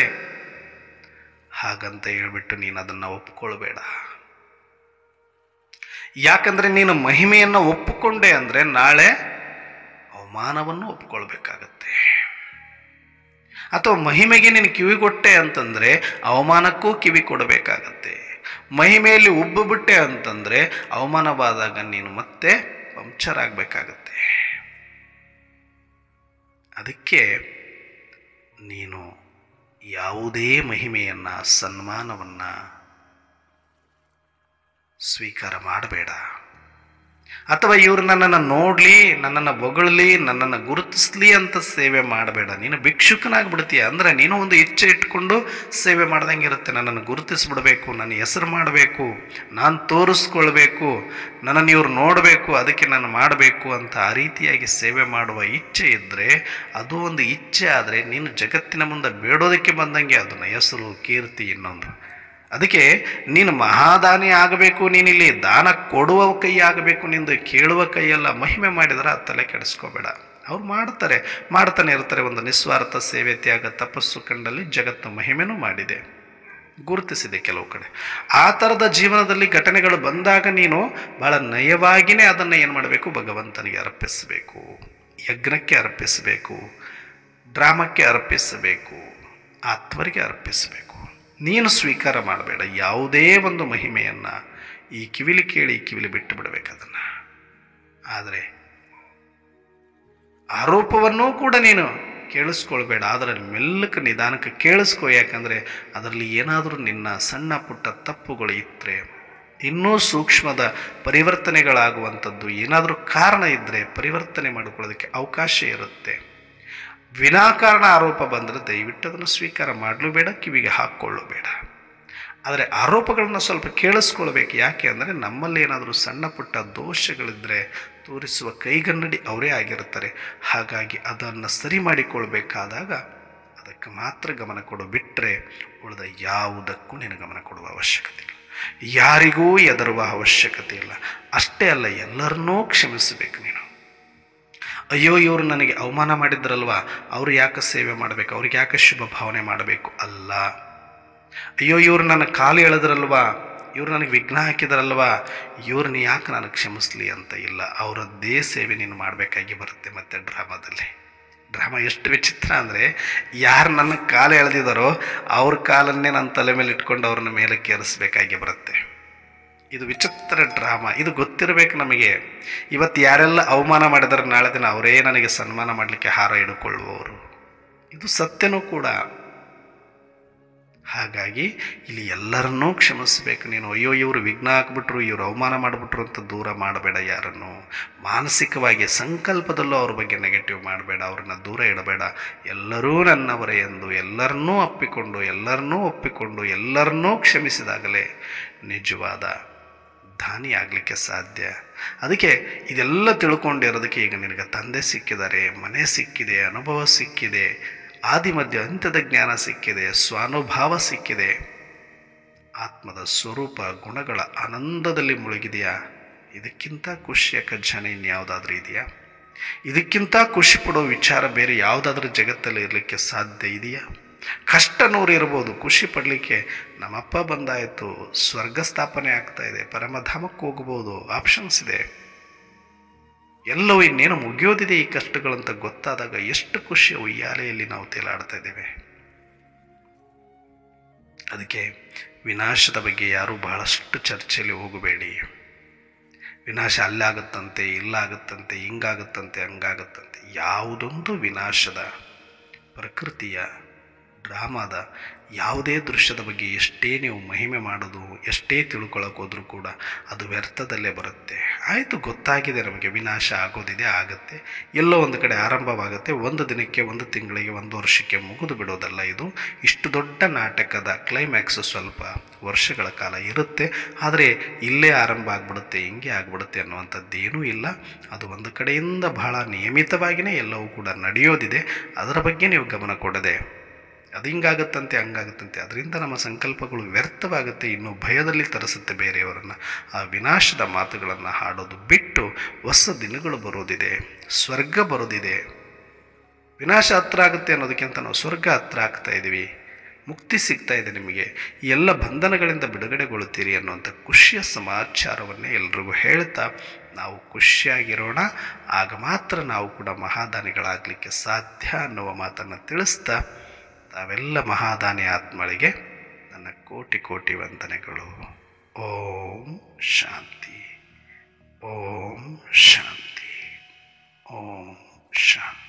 ಹಾಗಂತ ಹೇಳ್ಬಿಟ್ಟು ನೀನು ಅದನ್ನು ಒಪ್ಕೊಳ್ಬೇಡ ಯಾಕಂದ್ರೆ ನೀನು ಮಹಿಮೆಯನ್ನು ಒಪ್ಪಿಕೊಂಡೆ ಅಂದರೆ ನಾಳೆ ಅವಮಾನವನ್ನು ಒಪ್ಕೊಳ್ಬೇಕಾಗತ್ತೆ ಅಥವಾ ಮಹಿಮೆಗೆ ನೀನು ಕಿವಿಗೊಟ್ಟೆ ಅಂತಂದರೆ ಅವಮಾನಕ್ಕೂ ಕಿವಿ ಕೊಡಬೇಕಾಗತ್ತೆ ಮಹಿಮೆಯಲ್ಲಿ ಉಬ್ಬುಬಿಟ್ಟೆ ಅಂತಂದರೆ ಅವಮಾನವಾದಾಗ ನೀನು ಮತ್ತೆ ಪಂಕ್ಚರ್ ಆಗಬೇಕಾಗತ್ತೆ ಅದಕ್ಕೆ ನೀನು ಯಾವುದೇ ಮಹಿಮೆಯನ್ನು ಸನ್ಮಾನವನ್ನು ಸ್ವೀಕಾರ ಮಾಡಬೇಡ ಅಥವಾ ಇವರು ನನ್ನನ್ನು ನೋಡಲಿ ನನ್ನನ್ನು ಹೊಗಳಲಿ ನನ್ನನ್ನು ಗುರುತಿಸ್ಲಿ ಅಂತ ಸೇವೆ ಮಾಡಬೇಡ ನೀನು ಭಿಕ್ಷುಕನಾಗ್ಬಿಡ್ತೀಯ ಅಂದರೆ ನೀನು ಒಂದು ಇಚ್ಛೆ ಇಟ್ಕೊಂಡು ಸೇವೆ ಮಾಡ್ದಂಗೆ ಇರುತ್ತೆ ನನ್ನನ್ನು ಗುರುತಿಸ್ಬಿಡ್ಬೇಕು ನನ್ನ ಹೆಸರು ಮಾಡಬೇಕು ನಾನು ತೋರಿಸ್ಕೊಳ್ಬೇಕು ನನ್ನನ್ನು ಇವ್ರು ನೋಡಬೇಕು ಅದಕ್ಕೆ ನಾನು ಮಾಡಬೇಕು ಅಂತ ಆ ರೀತಿಯಾಗಿ ಸೇವೆ ಮಾಡುವ ಇಚ್ಛೆ ಇದ್ದರೆ ಅದು ಒಂದು ಇಚ್ಛೆ ಆದರೆ ನೀನು ಜಗತ್ತಿನ ಮುಂದೆ ಬೇಡೋದಕ್ಕೆ ಬಂದಂಗೆ ಅದನ್ನು ಹೆಸರು ಕೀರ್ತಿ ಇನ್ನೊಂದು ಅದಕ್ಕೆ ನೀನು ಮಹಾದಾನಿ ಆಗಬೇಕು ನೀನಿಲ್ಲಿ ದಾನ ಕೊಡುವ ಕೈ ಆಗಬೇಕು ನಿಂದು ಕೇಳುವ ಕೈಯೆಲ್ಲ ಮಹಿಮೆ ಮಾಡಿದ್ರೆ ಆ ತಲೆ ಕೆಡಿಸ್ಕೋಬೇಡ ಅವ್ರು ಮಾಡ್ತಾರೆ ಮಾಡ್ತಾನೆ ಇರ್ತಾರೆ ಒಂದು ನಿಸ್ವಾರ್ಥ ಸೇವೆ ತ್ಯಾಗ ತಪಸ್ಸು ಕಂಡಲ್ಲಿ ಜಗತ್ತು ಮಹಿಮೆನೂ ಮಾಡಿದೆ ಗುರುತಿಸಿದೆ ಕೆಲವು ಕಡೆ ಆ ಥರದ ಜೀವನದಲ್ಲಿ ಘಟನೆಗಳು ಬಂದಾಗ ನೀನು ಭಾಳ ನಯವಾಗಿಯೇ ಅದನ್ನು ಏನು ಮಾಡಬೇಕು ಭಗವಂತನಿಗೆ ಅರ್ಪಿಸಬೇಕು ಯಜ್ಞಕ್ಕೆ ಅರ್ಪಿಸಬೇಕು ಡ್ರಾಮಕ್ಕೆ ಅರ್ಪಿಸಬೇಕು ಆತ್ಮರಿಗೆ ಅರ್ಪಿಸಬೇಕು ನೀನು ಸ್ವೀಕಾರ ಮಾಡಬೇಡ ಯಾವುದೇ ಒಂದು ಮಹಿಮೆಯನ್ನು ಈ ಕಿವಿಲಿ ಕೇಳಿ ಈ ಕಿವಿಲಿ ಬಿಟ್ಟು ಬಿಡಬೇಕು ಅದನ್ನು ಆದರೆ ಆರೋಪವನ್ನೂ ಕೂಡ ನೀನು ಕೇಳಿಸ್ಕೊಳ್ಬೇಡ ಆದರೆ ಮೆಲ್ಲಕ್ಕೆ ನಿಧಾನಕ್ಕೆ ಕೇಳಿಸ್ಕೊ ಯಾಕಂದರೆ ಅದರಲ್ಲಿ ಏನಾದರೂ ನಿನ್ನ ಸಣ್ಣ ಪುಟ್ಟ ತಪ್ಪುಗಳು ಇದ್ದರೆ ಇನ್ನೂ ಸೂಕ್ಷ್ಮದ ಪರಿವರ್ತನೆಗಳಾಗುವಂಥದ್ದು ಏನಾದರೂ ಕಾರಣ ಇದ್ದರೆ ಪರಿವರ್ತನೆ ಮಾಡಿಕೊಳ್ಳೋದಕ್ಕೆ ಅವಕಾಶ ಇರುತ್ತೆ ವಿನಾಕಾರಣ ಆರೋಪ ಬಂದರೆ ದಯವಿಟ್ಟು ಅದನ್ನು ಸ್ವೀಕಾರ ಮಾಡಲೂ ಬೇಡ ಕಿವಿಗೆ ಹಾಕ್ಕೊಳ್ಳೂ ಬೇಡ ಆದರೆ ಆರೋಪಗಳನ್ನ ಸ್ವಲ್ಪ ಕೇಳಿಸ್ಕೊಳ್ಬೇಕು ಯಾಕೆ ಅಂದರೆ ನಮ್ಮಲ್ಲಿ ಏನಾದರೂ ಸಣ್ಣ ಪುಟ್ಟ ದೋಷಗಳಿದ್ದರೆ ತೋರಿಸುವ ಕೈಗನ್ನಡಿ ಅವರೇ ಆಗಿರ್ತಾರೆ ಹಾಗಾಗಿ ಅದನ್ನು ಸರಿ ಮಾಡಿಕೊಳ್ಬೇಕಾದಾಗ ಅದಕ್ಕೆ ಮಾತ್ರ ಗಮನ ಕೊಡು ಬಿಟ್ಟರೆ ಉಳಿದ ಯಾವುದಕ್ಕೂ ನೀನು ಗಮನ ಕೊಡುವ ಅವಶ್ಯಕತೆ ಇಲ್ಲ ಯಾರಿಗೂ ಎದರುವ ಅವಶ್ಯಕತೆ ಇಲ್ಲ ಅಷ್ಟೇ ಅಲ್ಲ ಎಲ್ಲರನ್ನೂ ಕ್ಷಮಿಸಬೇಕು ನೀನು ಅಯ್ಯೋ ಇವರು ನನಗೆ ಅವಮಾನ ಮಾಡಿದ್ರಲ್ವಾ ಅವರು ಯಾಕೆ ಸೇವೆ ಮಾಡಬೇಕು ಅವ್ರಿಗೆ ಯಾಕೆ ಶುಭ ಭಾವನೆ ಮಾಡಬೇಕು ಅಲ್ಲ ಅಯ್ಯೋ ಇವರು ನನ್ನ ಕಾಲು ಎಳೆದ್ರಲ್ವಾ ಇವ್ರು ನನಗೆ ವಿಘ್ನ ಹಾಕಿದ್ರಲ್ವಾ ಇವ್ರನ್ನ ಯಾಕೆ ನಾನು ಕ್ಷಮಿಸ್ಲಿ ಅಂತ ಇಲ್ಲ ಅವರದ್ದೇ ಸೇವೆ ನೀನು ಮಾಡಬೇಕಾಗಿ ಬರುತ್ತೆ ಮತ್ತೆ ಡ್ರಾಮಾದಲ್ಲಿ ಡ್ರಾಮಾ ಎಷ್ಟು ವಿಚಿತ್ರ ಅಂದರೆ ಯಾರು ನನ್ನ ಕಾಲು ಎಳೆದಿದ್ದಾರೋ ಅವ್ರ ಕಾಲನ್ನೇ ನನ್ನ ತಲೆ ಮೇಲೆ ಇಟ್ಕೊಂಡು ಅವ್ರನ್ನ ಮೇಲಕ್ಕೆ ಏರಿಸ್ಬೇಕಾಗಿ ಬರುತ್ತೆ ಇದು ವಿಚಿತ್ರ ಡ್ರಾಮಾ ಇದು ಗೊತ್ತಿರಬೇಕು ನಮಗೆ ಇವತ್ತು ಯಾರೆಲ್ಲ ಅವಮಾನ ಮಾಡಿದರೆ ನಾಳೆ ದಿನ ಅವರೇ ನನಗೆ ಸನ್ಮಾನ ಮಾಡಲಿಕ್ಕೆ ಹಾರ ಹಿಡ್ಕೊಳ್ಳುವವರು ಇದು ಸತ್ಯನೂ ಕೂಡ ಹಾಗಾಗಿ ಇಲ್ಲಿ ಎಲ್ಲರನ್ನೂ ಕ್ಷಮಿಸಬೇಕು ನೀನು ಅಯ್ಯೋ ಇವರು ವಿಘ್ನ ಹಾಕ್ಬಿಟ್ರು ಇವರು ಅವಮಾನ ಮಾಡಿಬಿಟ್ರು ಅಂತ ದೂರ ಮಾಡಬೇಡ ಯಾರನ್ನು ಮಾನಸಿಕವಾಗಿ ಸಂಕಲ್ಪದಲ್ಲೂ ಅವ್ರ ಬಗ್ಗೆ ನೆಗೆಟಿವ್ ಮಾಡಬೇಡ ಅವ್ರನ್ನ ದೂರ ಇಡಬೇಡ ಎಲ್ಲರೂ ನನ್ನವರೇ ಎಂದು ಎಲ್ಲರನ್ನೂ ಅಪ್ಪಿಕೊಂಡು ಎಲ್ಲರನ್ನೂ ಒಪ್ಪಿಕೊಂಡು ಎಲ್ಲರನ್ನೂ ಕ್ಷಮಿಸಿದಾಗಲೇ ನಿಜವಾದ ದಾನಿ ಆಗಲಿಕ್ಕೆ ಸಾಧ್ಯ ಅದಕ್ಕೆ ಇದೆಲ್ಲ ತಿಳ್ಕೊಂಡಿರೋದಕ್ಕೆ ಈಗ ನಿನಗೆ ತಂದೆ ಸಿಕ್ಕಿದ್ದಾರೆ ಮನೆ ಸಿಕ್ಕಿದೆ ಅನುಭವ ಸಿಕ್ಕಿದೆ ಆದಿ ಮಧ್ಯ ಅಂತ್ಯದ ಜ್ಞಾನ ಸಿಕ್ಕಿದೆ ಸ್ವಾನುಭಾವ ಸಿಕ್ಕಿದೆ ಆತ್ಮದ ಸ್ವರೂಪ ಗುಣಗಳ ಆನಂದದಲ್ಲಿ ಮುಳುಗಿದೆಯಾ ಇದಕ್ಕಿಂತ ಖುಷಿಯ ಖಜಾನೆ ಇನ್ಯಾವುದಾದ್ರೂ ಇದೆಯಾ ಇದಕ್ಕಿಂತ ಖುಷಿ ಪಡೋ ವಿಚಾರ ಬೇರೆ ಯಾವುದಾದ್ರೂ ಜಗತ್ತಲ್ಲಿ ಇರಲಿಕ್ಕೆ ಸಾಧ್ಯ ಇದೆಯಾ ಕಷ್ಟ ನೂರು ಇರ್ಬೋದು ಖುಷಿ ಪಡಲಿಕ್ಕೆ ನಮ್ಮಪ್ಪ ಬಂದಾಯಿತು ಸ್ವರ್ಗ ಸ್ಥಾಪನೆ ಆಗ್ತಾ ಇದೆ ಪರಮಧಾಮಕ್ಕೆ ಹೋಗ್ಬೋದು ಆಪ್ಷನ್ಸ್ ಇದೆ ಎಲ್ಲವೂ ಇನ್ನೇನು ಮುಗಿಯೋದಿದೆ ಈ ಕಷ್ಟಗಳಂತ ಗೊತ್ತಾದಾಗ ಎಷ್ಟು ಖುಷಿಯ ಉಯ್ಯಾಲೆಯಲ್ಲಿ ನಾವು ತೇಲಾಡ್ತಾ ಇದ್ದೇವೆ ಅದಕ್ಕೆ ವಿನಾಶದ ಬಗ್ಗೆ ಯಾರೂ ಬಹಳಷ್ಟು ಚರ್ಚೆಯಲ್ಲಿ ಹೋಗಬೇಡಿ ವಿನಾಶ ಅಲ್ಲಾಗುತ್ತಂತೆ ಇಲ್ಲಾಗುತ್ತಂತೆ ಹಿಂಗಾಗುತ್ತಂತೆ ಹಂಗಾಗುತ್ತಂತೆ ಯಾವುದೊಂದು ವಿನಾಶದ ಪ್ರಕೃತಿಯ ಡ್ರಾಮಾದ ಯಾವುದೇ ದೃಶ್ಯದ ಬಗ್ಗೆ ಎಷ್ಟೇ ನೀವು ಮಹಿಮೆ ಮಾಡೋದು ಎಷ್ಟೇ ತಿಳ್ಕೊಳಕ್ಕೆ ಹೋದ್ರೂ ಕೂಡ ಅದು ವ್ಯರ್ಥದಲ್ಲೇ ಬರುತ್ತೆ ಆಯಿತು ಗೊತ್ತಾಗಿದೆ ನಮಗೆ ವಿನಾಶ ಆಗೋದಿದೆ ಆಗುತ್ತೆ ಎಲ್ಲೋ ಒಂದು ಕಡೆ ಆರಂಭವಾಗುತ್ತೆ ಒಂದು ದಿನಕ್ಕೆ ಒಂದು ತಿಂಗಳಿಗೆ ಒಂದು ವರ್ಷಕ್ಕೆ ಮುಗಿದು ಬಿಡೋದಲ್ಲ ಇದು ಇಷ್ಟು ದೊಡ್ಡ ನಾಟಕದ ಕ್ಲೈಮ್ಯಾಕ್ಸ್ ಸ್ವಲ್ಪ ವರ್ಷಗಳ ಕಾಲ ಇರುತ್ತೆ ಆದರೆ ಇಲ್ಲೇ ಆರಂಭ ಆಗ್ಬಿಡುತ್ತೆ ಹಿಂಗೆ ಆಗ್ಬಿಡುತ್ತೆ ಅನ್ನುವಂಥದ್ದೇನೂ ಇಲ್ಲ ಅದು ಒಂದು ಕಡೆಯಿಂದ ಬಹಳ ನಿಯಮಿತವಾಗಿಯೇ ಎಲ್ಲವೂ ಕೂಡ ನಡೆಯೋದಿದೆ ಅದರ ಬಗ್ಗೆ ನೀವು ಗಮನ ಕೊಡದೆ ಅದು ಹಿಂಗಾಗುತ್ತಂತೆ ಹಂಗಾಗುತ್ತಂತೆ ಅದರಿಂದ ನಮ್ಮ ಸಂಕಲ್ಪಗಳು ವ್ಯರ್ಥವಾಗುತ್ತೆ ಇನ್ನು ಭಯದಲ್ಲಿ ತರಿಸುತ್ತೆ ಬೇರೆಯವರನ್ನು ಆ ವಿನಾಶದ ಮಾತುಗಳನ್ನು ಹಾಡೋದು ಬಿಟ್ಟು ಹೊಸ ದಿನಗಳು ಬರೋದಿದೆ ಸ್ವರ್ಗ ಬರೋದಿದೆ ವಿನಾಶ ಹತ್ರ ಆಗುತ್ತೆ ಅನ್ನೋದಕ್ಕಿಂತ ನಾವು ಸ್ವರ್ಗ ಹತ್ರ ಆಗ್ತಾ ಇದ್ದೀವಿ ಮುಕ್ತಿ ಸಿಗ್ತಾ ಇದೆ ನಿಮಗೆ ಈ ಎಲ್ಲ ಬಂಧನಗಳಿಂದ ಬಿಡುಗಡೆಗೊಳ್ಳುತ್ತೀರಿ ಅನ್ನುವಂಥ ಖುಷಿಯ ಸಮಾಚಾರವನ್ನೇ ಎಲ್ರಿಗೂ ಹೇಳ್ತಾ ನಾವು ಖುಷಿಯಾಗಿರೋಣ ಆಗ ಮಾತ್ರ ನಾವು ಕೂಡ ಮಹಾದಾನಿಗಳಾಗಲಿಕ್ಕೆ ಸಾಧ್ಯ ಅನ್ನುವ ಮಾತನ್ನು ತಿಳಿಸ್ತಾ ತಾವೆಲ್ಲ ಮಹಾದಾನಿ ಆತ್ಮಳಿಗೆ ನನ್ನ ಕೋಟಿ ಕೋಟಿ ವಂದನೆಗಳು ಓಂ ಶಾಂತಿ ಓಂ ಶಾಂತಿ ಓಂ ಶಾಂತಿ